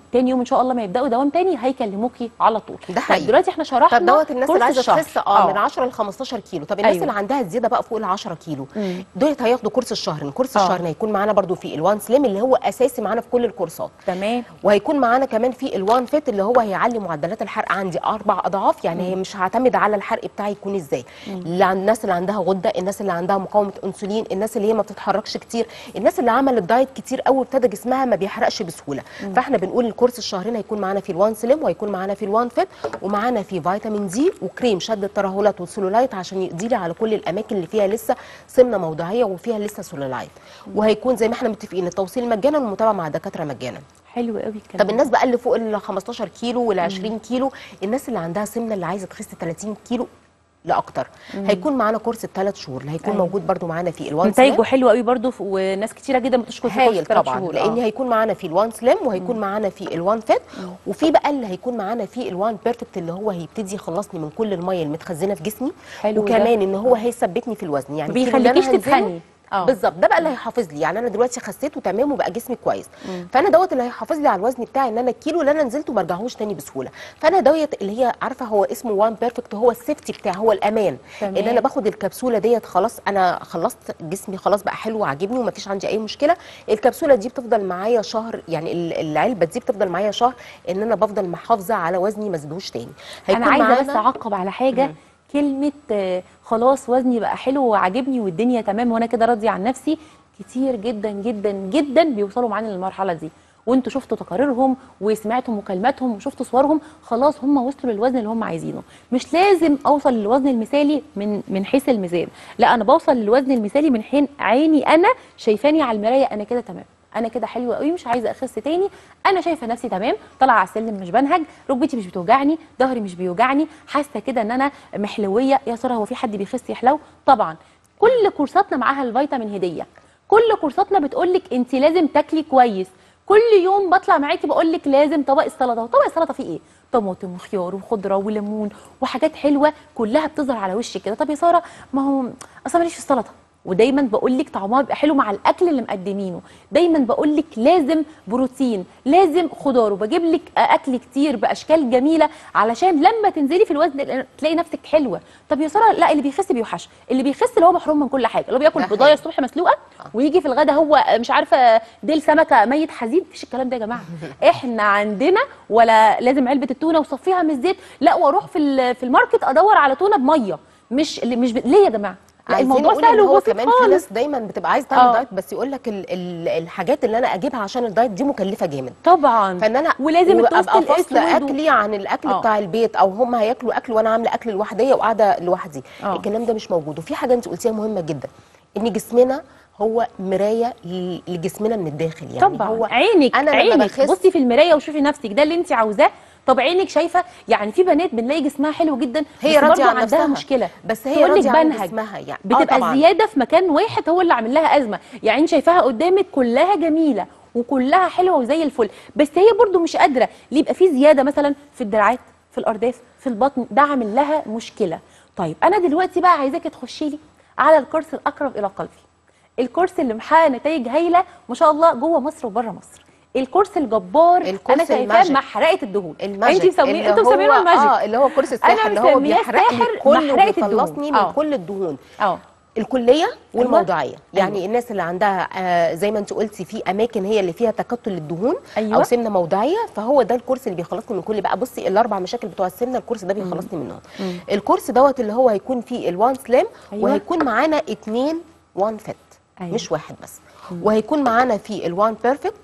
A: ان شاء الله ما يبداوا دوام تاني هيكلموكي على طول
C: ده
A: طيب
C: حقيقي.
A: دلوقتي احنا شرحنا
C: طب دوت الناس
A: كورس
C: اللي عايزه
A: الشهر.
C: تخس اه من 10 ل 15 كيلو طب الناس
A: أيوة.
C: اللي عندها زياده بقى فوق ال 10 كيلو
A: مم.
C: دول هياخدوا كورس الشهر كورس
A: آه.
C: الشهر هيكون معانا برضو في الوان سليم اللي هو اساسي معانا في كل الكورسات
A: تمام
C: وهيكون معانا كمان في الوان فيت اللي هو هيعلي معدلات الحرق عندي اربع اضعاف يعني هي مش هعتمد على الحرق بتاعي يكون ازاي اللي عند الناس اللي عندها غده الناس اللي عندها مقاومه انسولين الناس اللي هي ما بتتحركش كتير الناس اللي عملت دايت كتير قوي وابتدى جسمها ما بيحرقش بسهوله فاحنا بنقول الكورس الشهرين هيكون معانا في الوان سليم وهيكون معانا في الوان فيت ومعانا في فيتامين دي وكريم شد الترهلات والسلولايت عشان يقضي لي على كل الاماكن اللي فيها لسه سمنه موضعيه وفيها لسه سلولايت وهيكون زي ما احنا متفقين التوصيل مجانا والمتابعه مع دكاتره مجانا
A: حلو قوي الكلام
C: طب الناس بقى اللي فوق ال 15 كيلو وال 20 كيلو الناس اللي عندها سمنه اللي عايزه تخس 30 كيلو لاكتر هيكون معانا كورس الثلاث شهور اللي هيكون
A: أيوة.
C: موجود برده معانا في الوان
A: نتائجه
C: سلام
A: حلو قوي برضو ف- وناس كتيره جدا بتشكر في كورس
C: هايل
A: ثلاث
C: طبعا
A: شهور
C: لان
A: آه.
C: هيكون معانا في الوان سلام وهيكون معانا في الوان فيت وفي بقى اللي هيكون معانا في الوان بيرفكت اللي هو هيبتدي يخلصني من كل الميه المتخزنه في جسمي
A: حلو ده.
C: وكمان ان هو هيثبتني في الوزن يعني الكيلو اللي أنا
A: بيخليكيش
C: هنزله-
A: تتخني اه
C: بالظبط ده بقى اللي هيحافظ لي يعني انا دلوقتي خسيت وتمام وبقى جسمي كويس فانا دوت اللي هيحافظ لي على الوزن بتاعي ان انا الكيلو اللي انا نزلته ما ارجعهوش تاني بسهوله فانا دوت اللي هي عارفه هو اسمه وان بيرفكت هو السيفتي بتاعي هو الامان
A: تمام.
C: ان انا باخد الكبسوله ديت خلاص انا خلصت جسمي خلاص بقى حلو وعاجبني ومفيش عندي اي مشكله الكبسوله دي بتفضل معايا شهر يعني ال- العلبه دي بتفضل معايا شهر ان انا بفضل محافظه على وزني ما زدوش تاني
A: انا عايزه
C: معانا-
A: بس اعقب على حاجه كلمه آه، خلاص وزني بقى حلو وعاجبني والدنيا تمام وانا كده راضيه عن نفسي كتير جدا جدا جدا بيوصلوا معانا للمرحله دي وانتوا شفتوا تقاريرهم وسمعتوا مكالماتهم وشفتوا صورهم خلاص هم وصلوا للوزن اللي هم عايزينه مش لازم اوصل للوزن المثالي من من حيث الميزان لا انا بوصل للوزن المثالي من حين عيني انا شايفاني على المرايه انا كده تمام انا كده حلوه قوي مش عايزه اخس تاني انا شايفه نفسي تمام طالعه على السلم مش بنهج ركبتي مش بتوجعني ظهري مش بيوجعني حاسه كده ان انا محلويه يا ترى هو في حد بيخس يحلو طبعا كل كورساتنا معاها الفيتامين هديه كل كورساتنا بتقول لك انت لازم تاكلي كويس كل يوم بطلع معاكي بقول لك لازم طبق السلطه وطبق السلطه فيه ايه طماطم وخيار وخضره وليمون وحاجات حلوه كلها بتظهر على وشك كده طب يا ساره ما هو اصلا ماليش في السلطه ودايما بقول لك طعمها بيبقى حلو مع الاكل اللي مقدمينه دايما بقول لك لازم بروتين لازم خضار وبجيب لك اكل كتير باشكال جميله علشان لما تنزلي في الوزن تلاقي نفسك حلوه طب يا ساره لا اللي بيخس بيوحش اللي بيخس اللي هو محروم من كل حاجه اللي هو بياكل
C: ده
A: بضايه
C: حقيقي.
A: الصبح مسلوقه ويجي في الغدا هو مش عارفه ديل سمكه ميت حزين مفيش الكلام ده يا جماعه احنا عندنا ولا لازم علبه التونه وصفيها من الزيت لا واروح في ال- في الماركت ادور على تونه بميه مش اللي مش ب... ليه يا جماعه لا
C: عايزين
A: الموضوع
C: نقول
A: سهل
C: إن هو
A: وبسيط
C: كمان في
A: خالص
C: ناس دايما بتبقى عايزه تعمل
A: آه.
C: دايت بس يقول لك ال ال الحاجات اللي انا اجيبها عشان الدايت دي مكلفه جامد
A: طبعا
C: فان انا
A: ولازم التوست
C: ابقى فاصله
A: الاسود و-
C: اكلي عن الاكل
A: آه.
C: بتاع البيت او هم هياكلوا اكل وانا عامله اكل لوحديه وقاعده لوحدي
A: آه.
C: الكلام ده مش موجود وفي حاجه انت قلتيها مهمه جدا ان جسمنا هو مرايه ل- لجسمنا من الداخل يعني
A: طبعا
C: هو
A: عينك
C: انا لما
A: عينك
C: بخس
A: بصي في المرايه وشوفي نفسك ده اللي انت عاوزاه طب عينك شايفه يعني في بنات بنلاقي جسمها حلو جدا
C: هي
A: بس
C: راضيه
A: برضه
C: عن
A: عندها
C: نفسها
A: مشكله
C: بس هي
A: تقول لك
C: راضيه عن
A: بنهج.
C: جسمها يعني آه
A: بتبقى
C: طبعاً.
A: زياده في مكان واحد هو اللي عامل لها ازمه يعني انت شايفاها قدامك كلها جميله وكلها حلوه وزي الفل بس هي برضو مش قادره ليه يبقى في زياده مثلا في الدراعات في الارداف في البطن ده عامل لها مشكله طيب انا دلوقتي بقى عايزاكي تخشي لي على الكورس الاقرب الى قلبي الكورس اللي محقق نتائج هايله ما شاء الله جوه مصر وبره مصر الكورس الجبار
C: الكورس
A: انا شايفاه
C: الماجيك.
A: محرقه الدهون
C: الماجيك
A: انت مسميه
C: اللي
A: انتوا
C: هو-
A: مسمينه الماجيك
C: اه اللي هو كورس السحر اللي هو
A: مسمياه
C: بيحرق لي
A: الساحر
C: كل
A: محرقة الدهون.
C: وبيخلصني من
A: آه.
C: كل الدهون
A: اه
C: الكليه والموضعيه يعني
A: أيوة.
C: الناس اللي عندها آه زي ما انت قلتي في اماكن هي اللي فيها تكتل الدهون
A: أيوة.
C: او سمنه موضعيه فهو ده الكورس اللي بيخلصني من كل بقى بصي الاربع مشاكل بتوع السمنه الكورس ده بيخلصني منهم الكورس دوت اللي هو هيكون فيه الوان سلام
A: أيوة.
C: وهيكون معانا اتنين وان فيت
A: أيوة.
C: مش واحد بس وهيكون معانا فيه الوان بيرفكت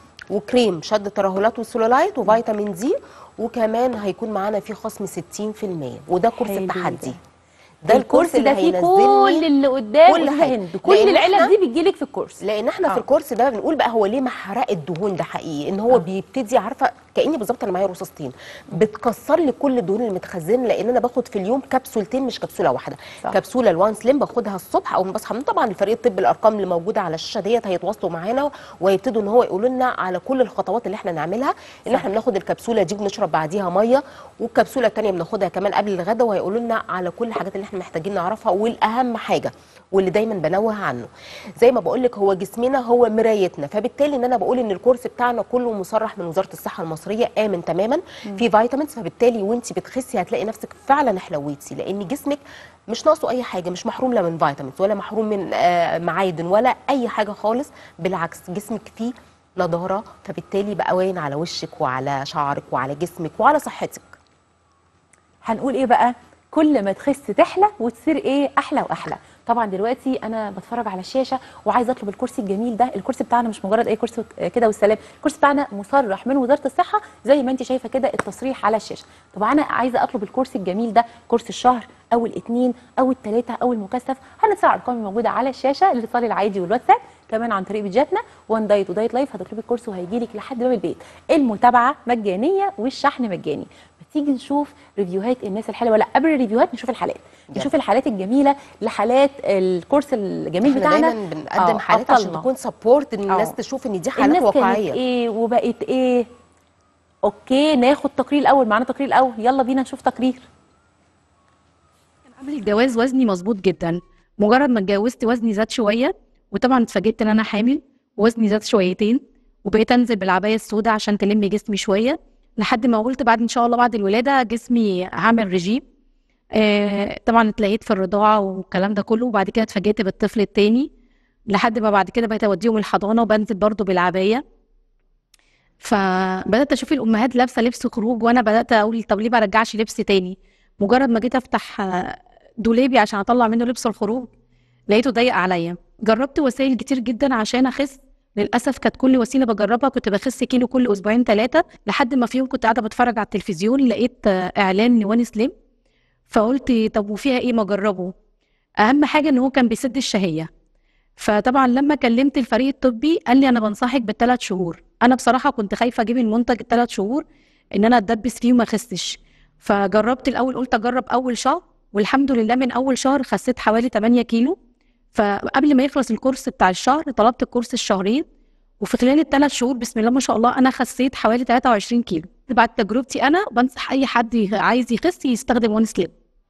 C: وكريم شد الترهلات والسلولايت وفيتامين دي وكمان هيكون معانا فيه خصم 60% وده كورس
A: حلو
C: التحدي
A: ده.
C: ده
A: الكورس
C: اللي
A: ده فيه
C: هينزلني
A: كل اللي قدام
C: كل
A: كل
C: حاجة.
A: هند كل
C: لأن
A: العلب
C: إحنا-
A: دي بتجيلك في الكورس
C: لان احنا
A: آه.
C: في الكورس ده بنقول بقى هو ليه محرق الدهون ده حقيقي ان هو بيبتدي عارفه كاني بالظبط انا معايا رصاصتين بتكسر لي كل الدهون المتخزنه لان انا باخد في اليوم كبسولتين مش كبسوله واحده
A: صح.
C: كبسوله الوان سليم باخدها الصبح اول ما بصحى من طبعا الفريق الطبي الارقام اللي موجوده على الشاشه ديت هيتواصلوا معانا وهيبتدوا ان هو يقولوا لنا على كل الخطوات اللي احنا نعملها ان
A: صح.
C: احنا بناخد الكبسوله دي بنشرب بعديها ميه والكبسوله الثانيه بناخدها كمان قبل الغداء وهيقولوا لنا على كل الحاجات اللي احنا محتاجين نعرفها والاهم حاجه واللي دايما بنوه عنه زي ما بقول لك هو جسمنا هو مرايتنا فبالتالي ان انا بقول ان الكورس بتاعنا كله مصرح من وزاره الصحه المصريه المصريه امن تماما في فيتامينز فبالتالي وانت بتخسي هتلاقي نفسك فعلا حلويتي لان جسمك مش ناقصه اي حاجه مش محروم لا من فيتامينز ولا محروم من آه، معادن ولا اي حاجه خالص بالعكس جسمك فيه نضاره فبالتالي بقى باين على وشك وعلى شعرك وعلى جسمك وعلى صحتك
A: هنقول ايه بقى كل ما تخس تحلى وتصير ايه احلى واحلى طبعا دلوقتي انا بتفرج على الشاشه وعايزه اطلب الكرسي الجميل ده الكرسي بتاعنا مش مجرد اي كرسي كده والسلام الكرسي بتاعنا مصرح من وزاره الصحه زي ما انت شايفه كده التصريح على الشاشه طب انا عايزه اطلب الكرسي الجميل ده كرسي الشهر او الاثنين او الثلاثه او المكثف هندفع الارقام الموجوده على الشاشه الاتصال العادي والواتساب كمان عن طريق بيجاتنا وان دايت ودايت لايف هتطلبي الكورس وهيجي لك لحد باب البيت المتابعه مجانيه والشحن مجاني تيجي نشوف ريفيوهات الناس الحلوه ولا قبل الريفيوهات نشوف الحالات
C: جميل.
A: نشوف الحالات الجميله لحالات الكورس الجميل
C: احنا
A: بتاعنا
C: دايما بنقدم
A: آه،
C: حالات عشان
A: أبطالنا.
C: تكون سبورت ان الناس
A: آه.
C: تشوف ان دي حالات
A: الناس كانت
C: واقعيه
A: ايه وبقت ايه اوكي ناخد تقرير الاول معانا تقرير الاول يلا بينا نشوف تقرير
D: قبل الجواز وزني مظبوط جدا مجرد ما اتجوزت وزني زاد شويه وطبعا اتفاجئت ان انا حامل وزني زاد شويتين وبقيت انزل بالعبايه السوداء عشان تلم جسمي شويه لحد ما قلت بعد ان شاء الله بعد الولاده جسمي هعمل رجيم آه طبعا اتلاقيت في الرضاعه والكلام ده كله وبعد كده اتفاجئت بالطفل التاني لحد ما بعد كده بقيت اوديهم الحضانه وبنزل برضو بالعبايه فبدات اشوف الامهات لابسه لبس خروج وانا بدات اقول طب ليه ما ارجعش لبس تاني مجرد ما جيت افتح آه، دولابي عشان اطلع منه لبس الخروج لقيته ضيق عليا جربت وسائل كتير جدا عشان اخس للاسف كانت كل وسيله بجربها كنت بخس كيلو كل اسبوعين ثلاثه لحد ما في يوم كنت قاعده بتفرج على التلفزيون لقيت آه، اعلان لوان سليم فقلت طب وفيها ايه ما اجربه اهم حاجه ان هو كان بيسد الشهيه فطبعا لما كلمت الفريق الطبي قال لي انا بنصحك بالثلاث شهور انا بصراحه كنت خايفه اجيب المنتج الثلاث شهور ان انا اتدبس فيه وما اخسش فجربت الاول قلت اجرب اول شهر والحمد لله من اول شهر خسيت حوالي 8 كيلو فقبل ما يخلص الكورس بتاع الشهر طلبت الكورس الشهرين وفي خلال الثلاث شهور بسم الله ما شاء الله انا خسيت حوالي 23 كيلو بعد تجربتي انا بنصح اي حد يخ- عايز يخس يستخدم وان سليم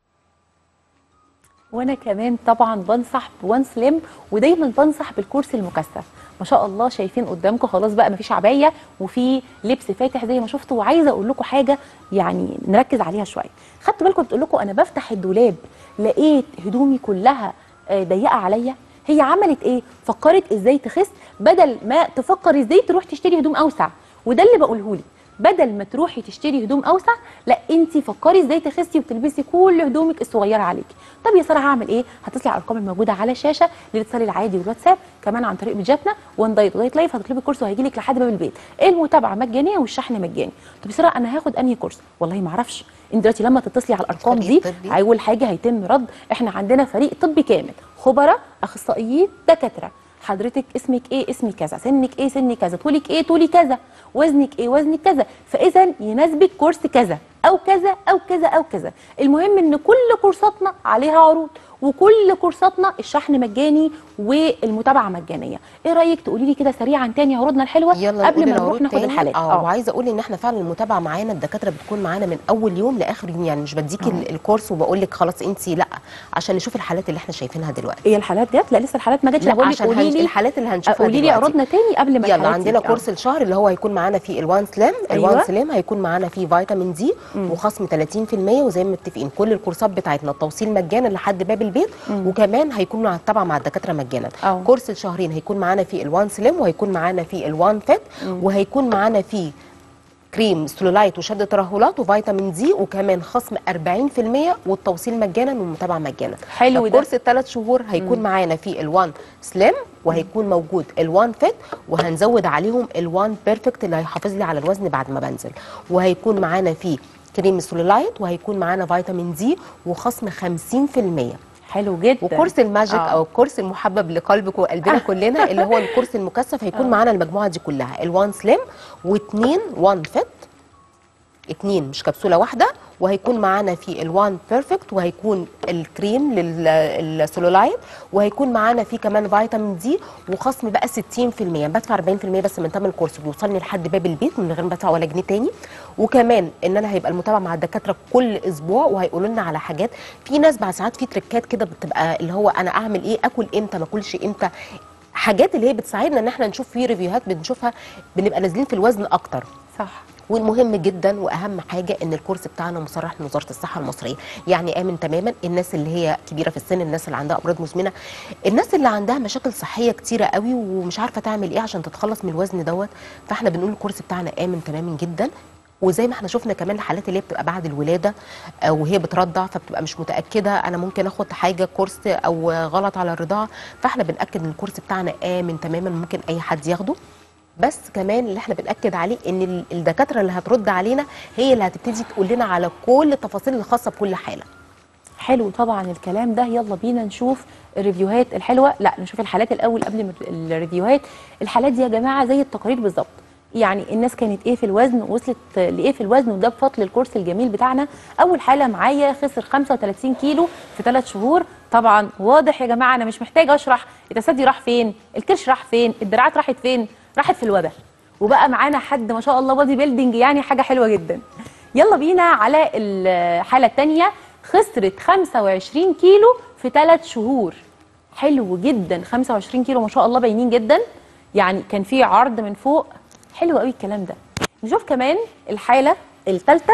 A: وانا كمان طبعا بنصح بوان سليم ودايما بنصح بالكورس المكثف ما شاء الله شايفين قدامكم خلاص بقى مفيش عبايه وفي لبس فاتح زي ما شفتوا وعايزه اقول لكم حاجه يعني نركز عليها شويه خدتوا بالكم بتقول لكم انا بفتح الدولاب لقيت هدومي كلها آه، ضيقه عليا هي عملت ايه فكرت ازاي تخس بدل ما تفكر ازاي تروح تشتري هدوم اوسع وده اللي بقوله لك بدل ما تروحي تشتري هدوم اوسع لا انت فكري ازاي تخسي وتلبسي كل هدومك الصغيره عليكي طب يا ساره هعمل ايه هتصلي على الارقام الموجوده على الشاشه للاتصال العادي والواتساب كمان عن طريق بيجاتنا وان دايت ودايت لايف هتطلبي الكورس وهيجي لك لحد باب البيت المتابعه مجانيه والشحن مجاني طب يا ساره انا هاخد انهي كورس والله ما اعرفش انت دلوقتي لما تتصلي على الارقام دي
C: فريق طبي.
A: اول حاجه هيتم رد احنا عندنا فريق طبي كامل خبراء اخصائيين دكاتره حضرتك اسمك ايه اسمي كذا سنك ايه سني كذا طولك ايه طولي كذا وزنك ايه وزنك كذا فاذا يناسبك كورس كذا او كذا او كذا او كذا المهم ان كل كورساتنا عليها عروض وكل كورساتنا الشحن مجاني والمتابعه مجانيه ايه رايك تقولي لي كده سريعا تاني عروضنا الحلوه
C: يلا
A: قبل
C: نقول
A: ما نروح
C: العروض
A: ناخد
C: تاني.
A: الحالات
C: اه وعايزه اقول ان احنا فعلا المتابعه معانا الدكاتره بتكون معانا من اول يوم لاخر يوم يعني مش بديكي ال- الكورس وبقول لك خلاص انت لا عشان نشوف الحالات اللي احنا شايفينها دلوقتي
A: هي الحالات جت لا لسه الحالات ما جاتش
C: لا
A: أنا بقول لك
C: عشان
A: قولي
C: هنش...
A: لي
C: الحالات اللي هنشوفها
A: قولي لي
C: دلوقتي.
A: عروضنا تاني قبل ما
C: يلا
A: الحالات
C: عندنا
A: تيجي. آه.
C: كورس الشهر اللي هو هيكون معانا فيه الوان سلام
A: أيوة.
C: الوان سلام هيكون معانا فيه فيتامين دي وخصم 30% وزي ما متفقين كل الكورسات بتاعتنا التوصيل مجانا لحد باب البيت وكمان هيكون مع التابعه مع الدكاتره مجانا
A: أه.
C: كورس الشهرين هيكون معانا فيه الوان سلام وهيكون معانا فيه الوان فيت وهيكون معانا فيه كريم سترولايت وشد ترهلات وفيتامين دي وكمان خصم 40% والتوصيل مجانا والمتابعه مجانا
A: حلو ده.
C: كورس الثلاث شهور هيكون معانا فيه الوان سليم وهيكون موجود الوان فيت وهنزود عليهم الوان بيرفكت اللي هيحافظ لي على الوزن بعد ما بنزل وهيكون معانا فيه كريم سترولايت وهيكون معانا فيتامين دي وخصم 50%
A: حلو جدا
C: وكورس الماجيك
A: آه.
C: او الكورس المحبب لقلبك وقلبنا كلنا اللي هو الكورس المكثف هيكون معانا المجموعه دي كلها الوان سليم واثنين وان فيت اتنين مش كبسوله واحده وهيكون معانا في الوان بيرفكت وهيكون الكريم للسلولايت وهيكون معانا فيه كمان فيتامين دي وخصم بقى 60% بدفع 40% بس من ثمن الكورس بيوصلني لحد باب البيت من غير ما ادفع ولا جنيه تاني وكمان ان انا هيبقى المتابعه مع الدكاتره كل اسبوع وهيقولوا لنا على حاجات في ناس بعد ساعات في تريكات كده بتبقى اللي هو انا اعمل ايه اكل امتى ما اكلش امتى حاجات اللي هي بتساعدنا ان احنا نشوف في ريفيوهات بنشوفها بنبقى نازلين في الوزن اكتر
A: صح
C: والمهم جدا واهم حاجه ان الكورس بتاعنا مصرح من وزاره الصحه المصريه يعني امن تماما الناس اللي هي كبيره في السن الناس اللي عندها امراض مزمنه الناس اللي عندها مشاكل صحيه كتيره قوي ومش عارفه تعمل ايه عشان تتخلص من الوزن دوت فاحنا بنقول الكورس بتاعنا امن تماما جدا وزي ما احنا شفنا كمان الحالات اللي هي بتبقى بعد الولاده آه، وهي بترضع فبتبقى مش متاكده انا ممكن اخد حاجه كورس او غلط على الرضاعه فاحنا بناكد ان الكورس بتاعنا امن تماما ممكن اي حد ياخده بس كمان اللي احنا بناكد عليه ان ال- الدكاتره اللي هترد علينا هي اللي هتبتدي تقول لنا على كل التفاصيل الخاصه بكل حاله
A: حلو طبعا الكلام ده يلا بينا نشوف الريفيوهات الحلوه لا نشوف الحالات الاول قبل ما الريفيوهات الحالات دي يا جماعه زي التقارير بالظبط يعني الناس كانت ايه في الوزن وصلت لايه في الوزن وده بفضل الكورس الجميل بتاعنا اول حاله معايا خسر 35 كيلو في ثلاث شهور طبعا واضح يا جماعه انا مش محتاجه اشرح التسدي راح فين الكرش راح فين الدراعات راحت فين راحت في الوباء وبقى معانا حد ما شاء الله بادي بيلدينج يعني حاجه حلوه جدا يلا بينا على الحاله الثانيه خسرت 25 كيلو في ثلاث شهور حلو جدا 25 كيلو ما شاء الله باينين جدا يعني كان في عرض من فوق حلو قوي الكلام ده نشوف كمان الحاله الثالثه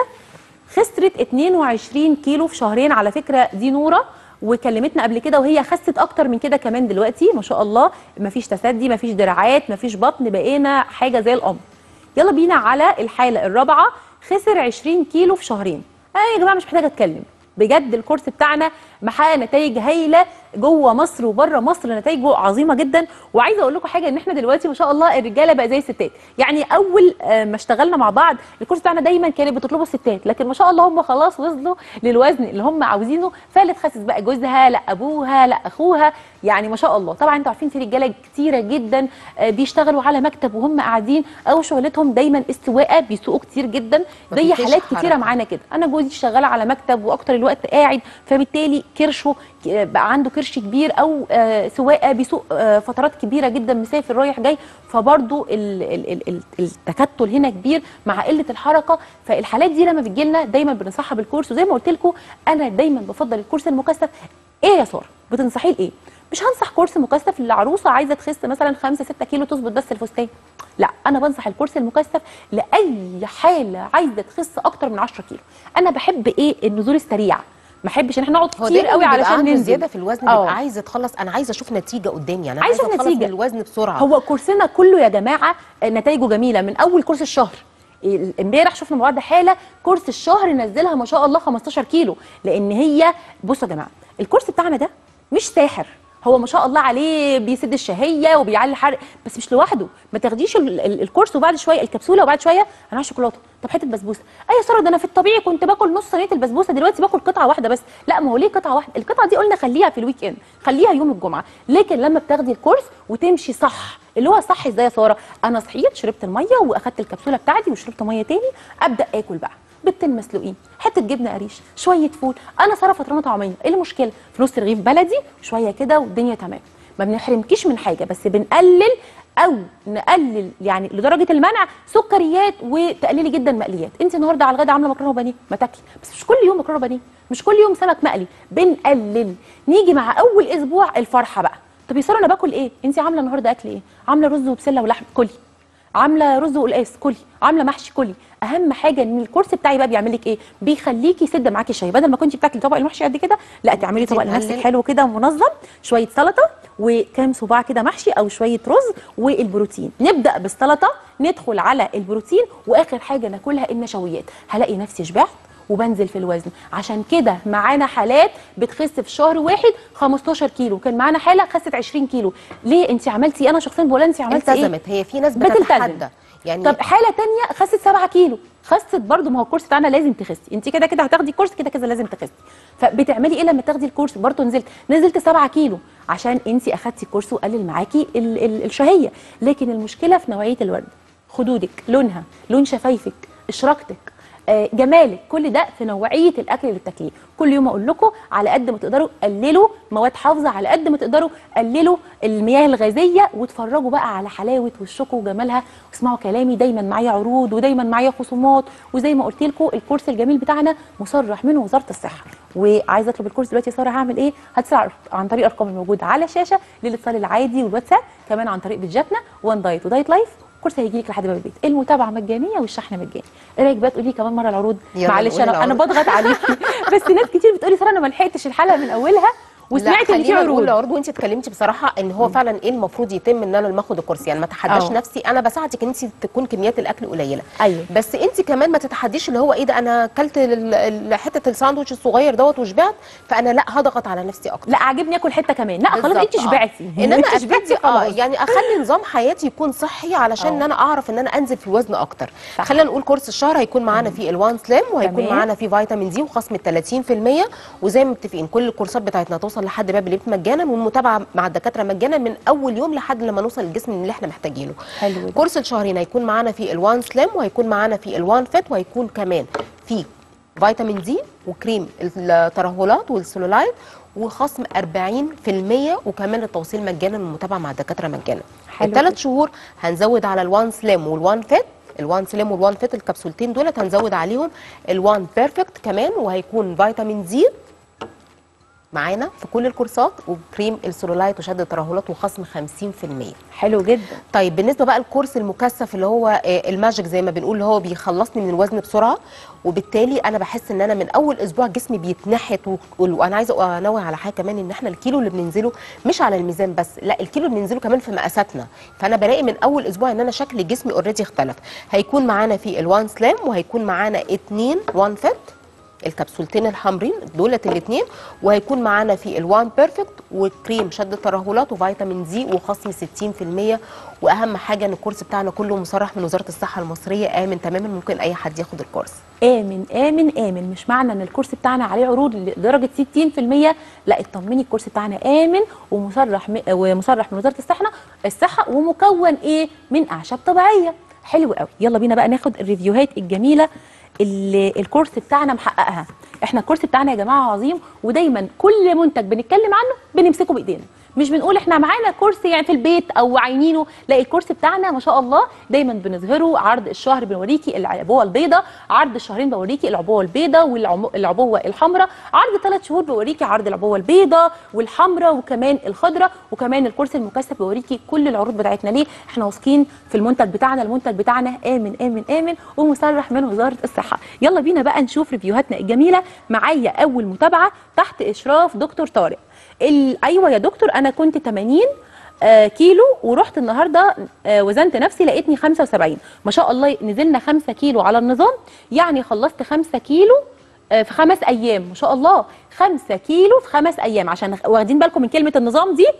A: خسرت 22 كيلو في شهرين على فكره دي نوره وكلمتنا قبل كده وهي خست اكتر من كده كمان دلوقتي ما شاء الله مفيش تسدي مفيش دراعات مفيش بطن بقينا حاجه زي القمر يلا بينا على الحاله الرابعه خسر 20 كيلو في شهرين اه يا جماعه مش محتاجه اتكلم بجد الكورس بتاعنا محقق نتائج هايله جوه مصر وبره مصر نتائجه عظيمه جدا وعايزه اقول لكم حاجه ان احنا دلوقتي ما شاء الله الرجاله بقى زي الستات يعني اول آه، ما اشتغلنا مع بعض الكورس بتاعنا دايما كانت بتطلبه الستات لكن ما شاء الله هم خلاص وصلوا للوزن اللي هم عاوزينه فاللي تخسس بقى جوزها لا ابوها لا اخوها يعني ما شاء الله طبعا انتوا عارفين في رجاله كتيره جدا آه، بيشتغلوا على مكتب وهم قاعدين او شغلتهم دايما استواء بيسوقوا كتير جدا
C: ما
A: زي
C: فيش
A: حالات
C: حركة.
A: كتيره معانا كده انا جوزي شغاله على مكتب واكتر الوقت قاعد فبالتالي كرشه ك- بقى عنده كرش كبير او آه، سواقه بيسوق آه، فترات كبيره جدا مسافر رايح جاي فبرضه ال- ال- ال- ال- التكتل هنا كبير مع قله الحركه فالحالات دي لما بتجي لنا دايما بننصحها بالكورس وزي ما قلت لكم انا دايما بفضل الكورس المكثف ايه يا ساره بتنصحيه لايه مش هنصح كورس مكثف للعروسه عايزه تخس مثلا 5 6 كيلو تظبط بس الفستان لا انا بنصح الكورس المكثف لاي حاله عايزه تخس اكتر من 10 كيلو انا بحب ايه النزول السريع ما احبش ان احنا نقعد
C: هو
A: كتير
C: دايما
A: قوي
C: بيبقى
A: علشان
C: عنده
A: ننزل
C: زياده في الوزن
A: آه.
C: بيبقى عايز يتخلص انا عايزه اشوف نتيجه قدامي يعني
A: عايزة
C: عايزه
A: أشوف
C: اتخلص
A: نتيجة.
C: من الوزن بسرعه
A: هو كورسنا كله يا جماعه نتائجه جميله من اول كورس الشهر ال- امبارح شفنا مع بعض حاله كورس الشهر نزلها ما شاء الله 15 كيلو لان هي بصوا يا جماعه الكورس بتاعنا ده مش ساحر هو ما شاء الله عليه بيسد الشهيه وبيعلي الحرق بس مش لوحده ما تاخديش ال- ال- الكورس وبعد شويه الكبسوله وبعد شويه انا عايز شوكولاته طب حته بسبوسه اي يا ساره ده انا في الطبيعي كنت باكل نص صينيه البسبوسه دلوقتي باكل قطعه واحده بس لا ما هو ليه قطعه واحده القطعه دي قلنا خليها في الويك اند خليها يوم الجمعه لكن لما بتاخدي الكورس وتمشي صح اللي هو صح ازاي يا ساره انا صحيت شربت الميه واخدت الكبسوله بتاعتي وشربت ميه تاني ابدا اكل بقى بيضتين مسلوقين حته جبنه قريش شويه فول انا ساره فطرانه طعميه ايه المشكله في نص رغيف بلدي شويه كده والدنيا تمام ما بنحرمكيش من حاجه بس بنقلل او نقلل يعني لدرجه المنع سكريات وتقللي جدا مقليات انت النهارده على الغدا عامله مكرونه وبانيه ما تاكلي بس مش كل يوم مكرونه وبانيه مش كل يوم سمك مقلي بنقلل نيجي مع اول اسبوع الفرحه بقى طب يا ساره انا باكل ايه انت عامله النهارده اكل ايه عامله رز وبسله ولحم كلي عامله رز وقلقاس كلي عامله محشي كلي اهم حاجه ان الكورس بتاعي بقى بيعمل لك ايه بيخليكي يسد معاكي الشاي بدل ما كنتي بتاكلي طبق المحشي قد كده لا تعملي طبق
C: تقلل.
A: لنفسك حلو كده ومنظم شويه سلطه وكام صباع كده محشي او شويه رز والبروتين نبدا بالسلطه ندخل على البروتين واخر حاجه ناكلها النشويات هلاقي نفسي شبعت وبنزل في الوزن عشان كده معانا حالات بتخس في شهر واحد 15 كيلو كان معانا حاله خست 20 كيلو ليه انت عملتي ايه انا شخصيا بقول انت عملتي ايه
C: التزمت هي في ناس
A: بتلتزم.
C: بتتحدى يعني
A: طب حاله تانية خست 7 كيلو خست برضو ما هو الكورس بتاعنا لازم تخسي انت كده كده هتاخدي كورس كده كده لازم تخسي فبتعملي ايه لما تاخدي الكورس برضو نزلت نزلت 7 كيلو عشان انت اخدتي الكورس وقلل معاكي ال ال الشهيه لكن المشكله في نوعيه الورد خدودك لونها لون شفايفك اشراقتك آه، جمالك كل ده في نوعيه الاكل اللي بتاكليه كل يوم اقول لكم على قد ما تقدروا قللوا مواد حافظه على قد ما تقدروا قللوا المياه الغازيه واتفرجوا بقى على حلاوه وشكم وجمالها واسمعوا كلامي دايما معايا عروض ودايما معايا خصومات وزي ما قلت لكم الكورس الجميل بتاعنا مصرح من وزاره الصحه وعايزه اطلب الكورس دلوقتي يا ساره هعمل ايه هتسرع عن طريق الارقام الموجوده على الشاشه للاتصال العادي والواتساب كمان عن طريق بيدجاتنا وان دايت ودايت لايف الكورس هيجي لك لحد باب البيت المتابعه مجانيه والشحن مجاني ايه رايك بقى تقولي لي كمان مره العروض
C: يلا
A: معلش
C: نقول
A: انا انا
C: العروض.
A: بضغط عليكي بس ناس كتير بتقولي ساره انا ما لحقتش الحلقه من اولها وسمعت
C: لا
A: ان في
C: خلينا نقول
A: عروض
C: العروض وانت اتكلمتي بصراحه ان هو فعلا ايه المفروض يتم ان انا لما اخد الكورس يعني ما اتحداش
A: أه.
C: نفسي انا بساعدك ان انت تكون كميات الاكل قليله
A: ايوه
C: بس انت كمان ما تتحديش اللي هو ايه ده انا اكلت ال- ال- حته الساندوتش الصغير دوت وشبعت فانا لا هضغط على نفسي اكتر
A: لا عاجبني اكل حته كمان لا خلاص
C: بالظبط،
A: انت
C: آه.
A: شبعتي
C: انما
A: انت
C: اثبتي
A: شبعتي
C: اه
A: خلاص
C: يعني اخلي نظام حياتي يكون صحي علشان
A: أه.
C: ان انا اعرف ان انا انزل في الوزن اكتر
A: صح.
C: خلينا نقول كورس الشهر هيكون معانا فيه الوان سليم وهيكون
A: تمام.
C: معانا فيه فيتامين دي وخصم 30% وزي ما متفقين كل الكورسات بتاعتنا توصل لحد باب البيت مجانا والمتابعه مع الدكاتره مجانا من اول يوم لحد لما نوصل للجسم اللي احنا محتاجينه
A: حلو ده.
C: كورس الشهرين هيكون معانا فيه الوان سليم وهيكون معانا فيه الوان فيت وهيكون كمان فيه فيتامين دي وكريم الترهلات والسلولايت وخصم 40% وكمان التوصيل مجانا والمتابعه مع الدكاتره مجانا
A: حلو
C: الثلاث
A: جدا.
C: شهور هنزود على الوان سليم والوان فيت الوان سليم والوان فيت الكبسولتين دولت هنزود عليهم الوان بيرفكت كمان وهيكون فيتامين دي معانا في كل الكورسات وكريم السلولايت وشد الترهلات وخصم 50%
A: حلو جدا
C: طيب بالنسبه بقى الكورس المكثف اللي هو آه، الماجيك زي ما بنقول اللي هو بيخلصني من الوزن بسرعه وبالتالي انا بحس ان انا من اول اسبوع جسمي بيتنحت و- وانا عايزه انوه على حاجه كمان ان احنا الكيلو اللي بننزله مش على الميزان بس لا الكيلو اللي بننزله كمان في مقاساتنا فانا بلاقي من اول اسبوع ان انا شكل جسمي اوريدي اختلف هيكون معانا في الوان سلام وهيكون معانا اتنين وان فيت الكبسولتين الحمرين دولت الاثنين وهيكون معانا في الوان بيرفكت وكريم شد الترهلات وفيتامين دي وخصم 60% واهم حاجه ان الكورس بتاعنا كله مصرح من وزاره الصحه المصريه امن تماما ممكن اي حد ياخد الكورس
A: امن امن امن مش معنى ان الكورس بتاعنا عليه عروض لدرجه 60% لا اطمني الكورس بتاعنا امن ومصرح م... ومصرح من وزاره الصحه الصحه ومكون ايه من اعشاب طبيعيه حلو قوي يلا بينا بقى ناخد الريفيوهات الجميله اللي الكورس بتاعنا محققها احنا الكورس بتاعنا يا جماعه عظيم ودايما كل منتج بنتكلم عنه بنمسكه بايدينا مش بنقول احنا معانا كورس يعني في البيت او عاينينه لا الكورس بتاعنا ما شاء الله دايما بنظهره عرض الشهر بنوريكي العبوه البيضاء عرض الشهرين بوريكي العبوه البيضاء والعبوه الحمراء عرض ثلاث شهور بوريكي عرض العبوه البيضاء والحمراء وكمان الخضراء وكمان الكورس المكثف بوريكي كل العروض بتاعتنا ليه احنا واثقين في المنتج بتاعنا المنتج بتاعنا امن امن امن ومصرح من وزاره الصحه يلا بينا بقى نشوف ريفيوهاتنا الجميله معايا اول متابعه تحت اشراف دكتور طارق ال- ايوه يا دكتور انا كنت 80 آه، كيلو ورحت النهارده آه، وزنت نفسي لقيتني 75 ما شاء الله نزلنا 5 كيلو على النظام يعني خلصت 5 كيلو آه، في خمس ايام ما شاء الله 5 كيلو في خمس ايام عشان واخدين بالكم من كلمه النظام دي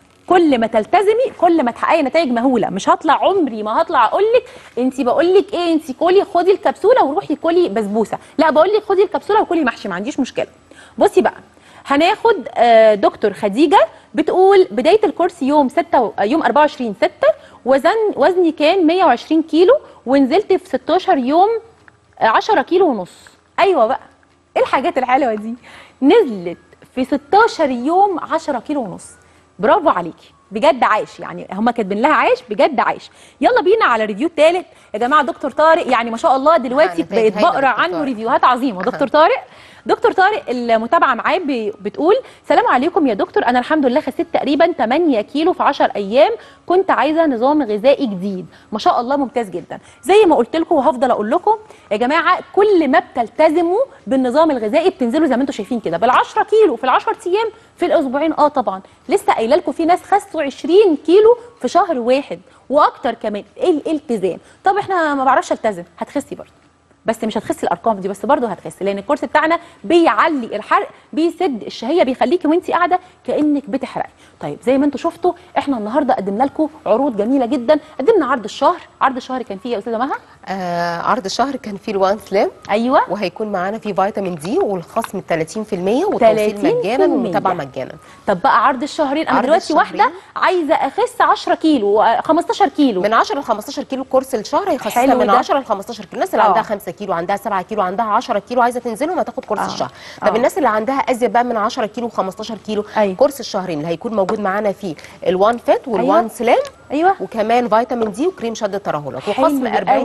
A: كل ما تلتزمي كل ما تحققي نتائج مهوله مش هطلع عمري ما هطلع اقول لك انت بقول لك ايه انت كلي خدي الكبسوله وروحي كلي بسبوسه لا بقول لك خدي الكبسوله وكلي محشي ما عنديش مشكله بصي بقى هناخد آه، دكتور خديجه بتقول بدايه الكورس يوم 6 يوم 24 6 وزن وزني كان 120 كيلو ونزلت في 16 يوم آه، 10 كيلو ونص ايوه بقى ايه الحاجات الحلوه دي نزلت في 16 يوم 10 كيلو ونص برافو عليكي بجد عايش يعني هما كاتبين لها عايش بجد عايش يلا بينا على ريفيو الثالث يا جماعه دكتور طارق يعني ما شاء الله دلوقتي
C: نتائج
A: بقيت
C: هايلة
A: بقرا
C: دكتور
A: عنه
C: طارق.
A: ريفيوهات عظيمه دكتور طارق دكتور طارق المتابعه معاه بي- بتقول سلام عليكم يا دكتور انا الحمد لله خسيت تقريبا 8 كيلو في 10 ايام كنت عايزه نظام غذائي جديد ما شاء الله ممتاز جدا زي ما قلت لكم وهفضل اقول لكم يا جماعه كل ما بتلتزموا بالنظام الغذائي بتنزلوا زي ما انتم شايفين كده بال10 كيلو في ال10 ايام في الاسبوعين اه طبعا لسه قايله لكم في ناس خسوا 20 كيلو في شهر واحد واكتر كمان ايه الالتزام طب احنا ما بعرفش التزم هتخسي برضه بس مش هتخسي الارقام دي بس برضه هتخسي لان الكورس بتاعنا بيعلي الحرق بيسد الشهيه بيخليكي وانت قاعده كانك بتحرقي طيب زي ما انتم شفتوا احنا النهارده قدمنا لكم عروض جميله جدا قدمنا عرض الشهر عرض الشهر كان فيه يا استاذه مها
C: آه عرض الشهر كان فيه الوان سلام
A: ايوه
C: وهيكون معانا فيه فيتامين دي والخصم 30% والتوصيل
A: 30%
C: مجانا والمتابعه مجانا
A: طب بقى عرض الشهرين انا
C: عرض
A: دلوقتي
C: الشهرين.
A: واحده عايزه اخس 10 كيلو آه، 15 كيلو
C: من 10 ل 15 كيلو كورس الشهر هيخسسها
A: حلو
C: من
A: ده.
C: 10 ل 15 كيلو الناس اللي
A: آه.
C: عندها 5 كيلو عندها 7 كيلو عندها 10 كيلو عايزه تنزلهم هتاخد كورس
A: آه.
C: الشهر
A: آه.
C: طب الناس اللي عندها ازيد بقى من 10 كيلو و15 كيلو
A: أيوة.
C: كورس الشهرين اللي هيكون موجود معانا فيه الوان فيت والوان
A: أيوة.
C: سلام
A: ايوه
C: وكمان فيتامين دي وكريم شد الترهلات وخصم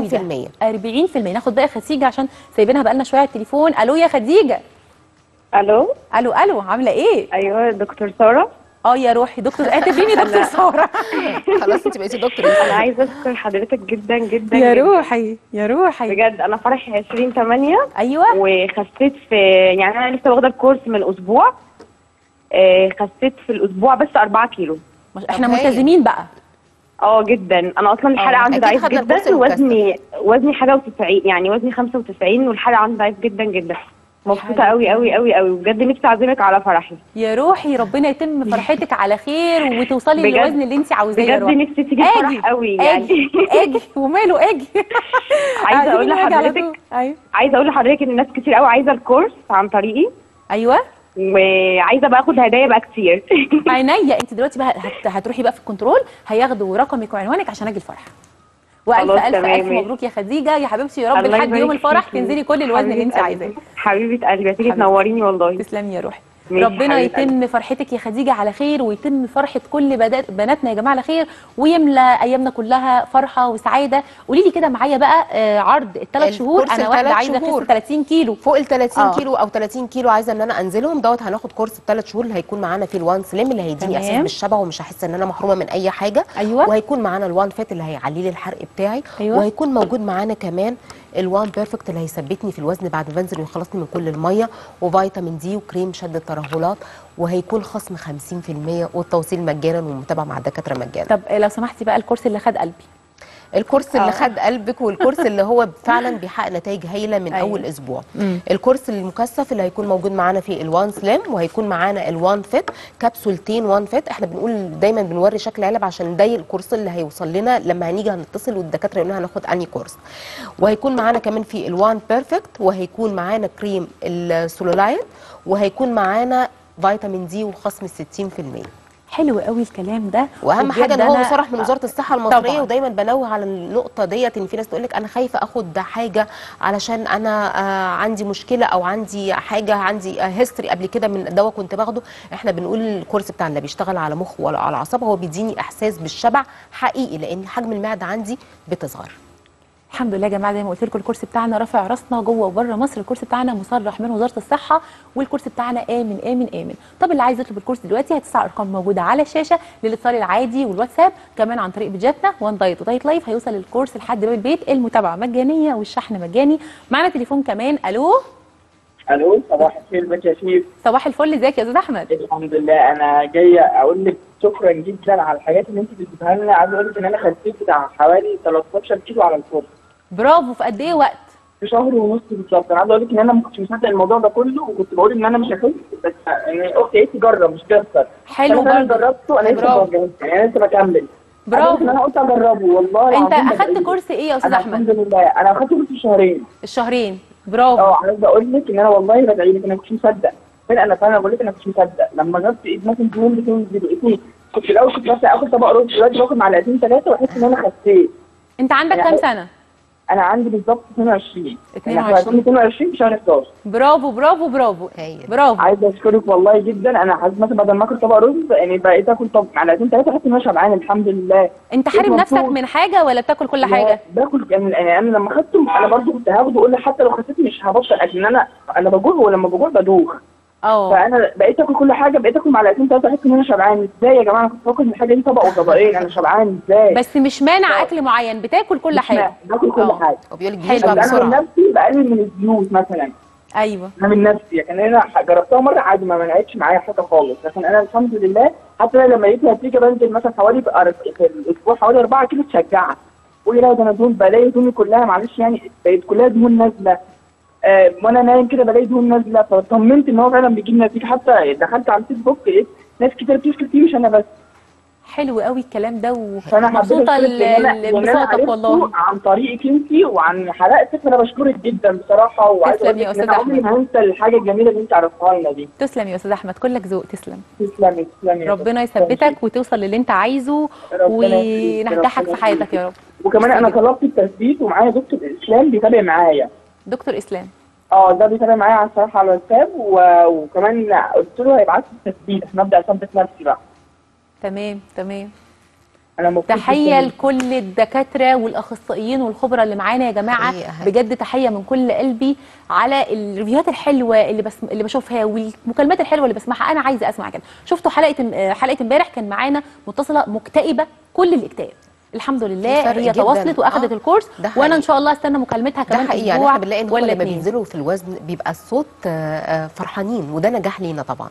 C: 40%
A: 40% ناخد بقى خديجه عشان سايبينها بقالنا شويه على التليفون الو يا خديجه
E: الو
A: الو الو عامله ايه
E: ايوه دكتور ساره
A: اه يا روحي دكتور اعتبريني دكتور ساره
C: خلاص انت بقيتي دكتور
E: انا عايزه اشكر حضرتك جدا جدا
A: يا
E: جداً.
A: روحي يا روحي
E: بجد انا فرحي 20 8
A: ايوه
E: وخسيت في يعني انا لسه واخده الكورس من اسبوع آه، خسيت في الاسبوع بس 4 كيلو
A: مش احنا
C: طب هايل.
A: ملتزمين بقى
E: اه جدا انا اصلا الحلقه
C: اه،
E: عندي
C: أكيد
E: ضعيف
C: خدنا الكورس
E: جدا
C: المكثف.
E: وزني وزني حاجه و90 يعني وزني 95 والحلقه عندي ضعيف جدا جدا مبسوطه
A: حلو.
E: قوي قوي قوي قوي بجد نفسي اعزمك على فرحي
A: يا روحي ربنا يتم فرحتك على خير وتوصلي
E: بجد.
A: للوزن اللي انت عاوزاه يا
E: بجد
A: روحي
E: نفسي تيجي
A: اجي
E: فرح قوي
A: اجي
E: يعني
A: اجي وماله اجي
E: عايزه اقول
A: عايزين نيجي على
E: لحضرتك
A: طول. ايوه
E: عايزه اقول لحضرتك ان ناس كتير قوي عايزه الكورس عن طريقي
A: ايوه
E: وعايزه بقى اخد هدايا بقى كتير
A: عينيا انت دلوقتي بقى هت... هتروحي بقى في الكنترول هياخدوا رقمك وعنوانك عشان اجي الفرح والف
E: خلاص،
A: الف
E: تمام،
A: الف
E: ماشي.
A: مبروك يا خديجه يا حبيبتي يا رب
E: الله
A: لحد يوم
E: يبارك
A: الفرح
E: فيكي.
A: تنزلي كل الوزن اللي انت
E: حبيبة
A: عايزاه
E: قلبي. حبيبه قلبي هتيجي
A: حبيبتي.
E: تنوريني والله
A: تسلمي يا روحي
E: ماشي،
A: ربنا
E: حبيبة
A: يتم فرحتك يا خديجه على خير ويتم فرحه كل بدات- بناتنا يا جماعه على خير ويملى ايامنا كلها فرحه وسعاده قولي لي كده معايا بقى آه، عرض الثلاث شهور
C: الكورس
A: انا واحده
C: التلات
A: عايزه
C: شهور.
A: اخس 30 كيلو
C: فوق ال 30
A: آه.
C: كيلو او 30 كيلو عايزه ان انا انزلهم دوت هناخد كورس الثلاث شهور اللي هيكون معانا فيه الوان سليم اللي هيديني
A: تمام.
C: احساس بالشبع ومش هحس ان انا محرومه من اي حاجه
A: ايوه
C: وهيكون معانا الوان فات اللي هيعلي لي الحرق بتاعي
A: أيوة.
C: وهيكون موجود معانا كمان الوان بيرفكت اللي هيثبتني في الوزن بعد ما انزل ويخلصني من كل الميه وفيتامين دي وكريم شد الترهلات وهيكون خصم 50% والتوصيل مجانا والمتابعه مع الدكاتره مجانا
A: طب لو سمحتي بقى الكورس اللي خد قلبي
C: الكورس اللي
A: آه.
C: خد قلبك والكورس اللي هو فعلا بيحقق نتائج هايله من
A: أيوة.
C: اول اسبوع
A: مم.
C: الكورس المكثف اللي هيكون موجود معانا في الوان سليم وهيكون معانا الوان فيت كبسولتين وان فيت احنا بنقول دايما بنوري شكل علب عشان ده الكورس اللي هيوصل لنا لما هنيجي هنتصل والدكاتره يقولوا لنا هناخد انهي كورس وهيكون معانا كمان في الوان بيرفكت وهيكون معانا كريم السولولايت وهيكون معانا فيتامين دي وخصم 60%
A: حلو قوي الكلام ده
C: واهم
A: وبجد
C: حاجه ان هو
A: أنا-
C: مصرح من وزاره الصحه المصريه
A: طبعاً.
C: ودايما بنوه على النقطه ديت ان في ناس تقول لك انا خايفه اخد ده حاجه علشان انا آه عندي مشكله او عندي حاجه عندي هيستوري قبل كده من دواء كنت باخده احنا بنقول الكورس بتاعنا لا بيشتغل على مخ ولا على اعصاب هو بيديني احساس بالشبع حقيقي لان حجم المعده عندي بتصغر
A: الحمد لله يا جماعه زي ما قلت لكم الكورس بتاعنا رافع راسنا جوه وبره مصر الكورس بتاعنا مصرح من وزاره الصحه والكورس بتاعنا امن امن امن طب اللي عايز يطلب الكورس دلوقتي هتسع ارقام موجوده على الشاشه للاتصال العادي والواتساب كمان عن طريق بيجاتنا وان دايت ودايت لايف هيوصل الكورس لحد باب البيت المتابعه مجانيه والشحن مجاني معانا تليفون كمان الو
F: الو صباح الخير ازيك يا شيف
A: صباح الفل ازيك يا استاذ احمد
F: الحمد لله انا جايه اقول لك شكرا جدا على الحاجات اللي انت بتديها لنا عايز اقول لك ان انا خسيت بتاع حوالي 13 كيلو على الكورس
A: برافو في قد ايه وقت
F: في شهر ونص بالظبط انا عايز اقول لك ان انا ما كنتش مصدق الموضوع ده كله وكنت بقول ان انا مش هخس بس يعني اختي قالت لي جرب مش تخسر
A: حلو
F: انا
A: برضه
F: جربته انا لسه
A: برافو.
F: ما جربتش، يعني انا لسه بكمل عايز أقول لك ان
A: برافو
F: انا قلت اجربه والله
A: انت
F: العظيم
A: اخدت
F: بدعيلك.
A: كورس ايه يا استاذ
F: انا
A: احمد
F: الحمد لله انا اخدت كورس في شهرين
A: الشهرين برافو
F: اه عايز اقول لك ان انا والله بدعي لك انا ما كنتش مصدق فين انا فعلا بقول لك انا ما كنتش مصدق لما جبت ايد مثلا دهون بتنزل لقيتني كنت في الاول كنت مثلا اخد طبق رز دلوقتي باخد معلقتين ثلاثه واحس ان انا خسيت
A: انت عندك
F: يعني
A: كام سنه
F: انا عندي بالظبط 22
A: 22.
F: انا في 22 في شهر 11
A: برافو برافو برافو
C: هايل.
A: برافو
F: عايز اشكرك والله جدا انا حاسس مثلا بدل ما اكل طبق رز يعني بقيت اكل طبق معلقتين ثلاثه احس ان انا شبعان الحمد لله
A: انت حارم
F: مبسوط.
A: نفسك من حاجه ولا بتاكل كل حاجه
F: باكل يعني يعني انا لما خدته انا برضو كنت هاخده اقول حتى لو خسيت مش هبطل اكل ان انا انا بجوع ولما بجوع بدوخ
A: اه
F: فانا بقيت اكل كل حاجه بقيت اكل معلقتين ثلاثه احس ان انا شبعان ازاي يا جماعه انا كنت باكل من الحاجه دي طبق وطبقين انا شبعان ازاي
A: بس مش مانع اكل معين بتاكل كل
F: مش
A: حاجه
F: معنى، باكل كل
A: اه.
F: حاجه
C: وبيقول لك
A: حلو.
C: بيشبع
F: بس انا من
C: بسرعه
F: نفسي بقلل من الزيوت مثلا
A: ايوه
F: انا من نفسي يعني انا جربتها مره عادي ما منعتش معايا حاجه خالص لكن انا الحمد لله حتى أنا لما لقيت نتيجه بنزل مثلا حوالي في أر- في الاسبوع حوالي 4 كيلو تشجعت قولي لا ده انا دهون بلاقي دهوني كلها معلش يعني بقت كلها دهون نازله آه وانا نايم كده بلاقي دهون نازله فطمنت ان هو فعلا بيجيب نتيجه حتى دخلت على الفيسبوك لقيت ناس كتير بتشكر فيه مش انا بس
A: حلو قوي الكلام ده
F: فانا حبيت
A: ومبسوطه
F: أشكرك لأن أنا- لأن أنا
A: لانبساطك
F: عرفته
A: والله
F: عن طريقك انت وعن حلقتك فانا بشكرك جدا بصراحه وعايز
A: تسلم
F: اقول
A: يا
F: لك ان
A: أستاذ
F: انا عمري
A: أحمد.
F: ما هنسى الحاجه الجميله اللي انت عرفتها لنا دي
A: تسلم يا استاذ احمد كلك ذوق تسلم
F: تسلمي تسلمي يا
A: ربنا
F: دكتور.
A: يثبتك وتوصل للي انت عايزه
F: ربنا يخليك،
A: ونجحك
F: ربنا
A: في حياتك يا رب
F: وكمان انا
A: تسلمي.
F: طلبت التثبيت ومعايا دكتور اسلام بيتابع معايا
A: دكتور اسلام
F: اه ده بيتابع معايا على الصراحه على الواتساب و... وكمان قلت له هيبعت لي التثبيت عشان ابدا اثبت نفسي بقى
A: تمام تمام
F: انا مبسوط
A: تحيه
F: جداً.
A: لكل الدكاتره والاخصائيين والخبراء اللي معانا يا جماعه
C: حقيقة حقيقة.
A: بجد تحيه من كل قلبي على الريفيوهات الحلوه اللي بس اللي بشوفها والمكالمات الحلوه اللي بسمعها انا عايزه اسمع كده شفتوا حلقه حلقه امبارح كان معانا متصله مكتئبه كل الاكتئاب الحمد لله
C: فرق
A: هي
C: جداً.
A: تواصلت واخدت
C: آه،
A: الكورس
C: ده
A: وانا ان
C: حقيقي.
A: شاء الله استنى مكالمتها
C: ده
A: كمان
C: حقيقي يعني
A: اسبوع
C: احنا بنلاقي ان هم
A: ولا
C: لما
A: اتنين.
C: بينزلوا في الوزن بيبقى الصوت آه، آه، فرحانين وده نجاح لينا طبعا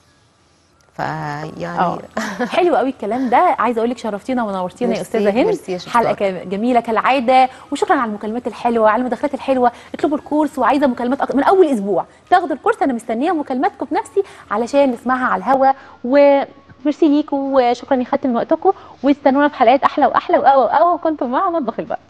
C: فيعني
A: اه حلو قوي الكلام ده عايزه اقول لك شرفتينا ونورتينا يا
C: ميرسي،
A: استاذه هند
C: ميرسي يا شيخ
A: حلقه
C: طارق.
A: كام- جميله كالعاده وشكرا على المكالمات الحلوه على المداخلات الحلوه اطلبوا الكورس وعايزه مكالمات أكتر من اول اسبوع تاخدوا الكورس انا مستنيه مكالماتكم بنفسي علشان نسمعها على الهوا و ميرسي ليكم وشكرا اني خدت من وقتكم واستنونا في حلقات احلى واحلى واقوى واقوى كنتم مع مطبخ البقى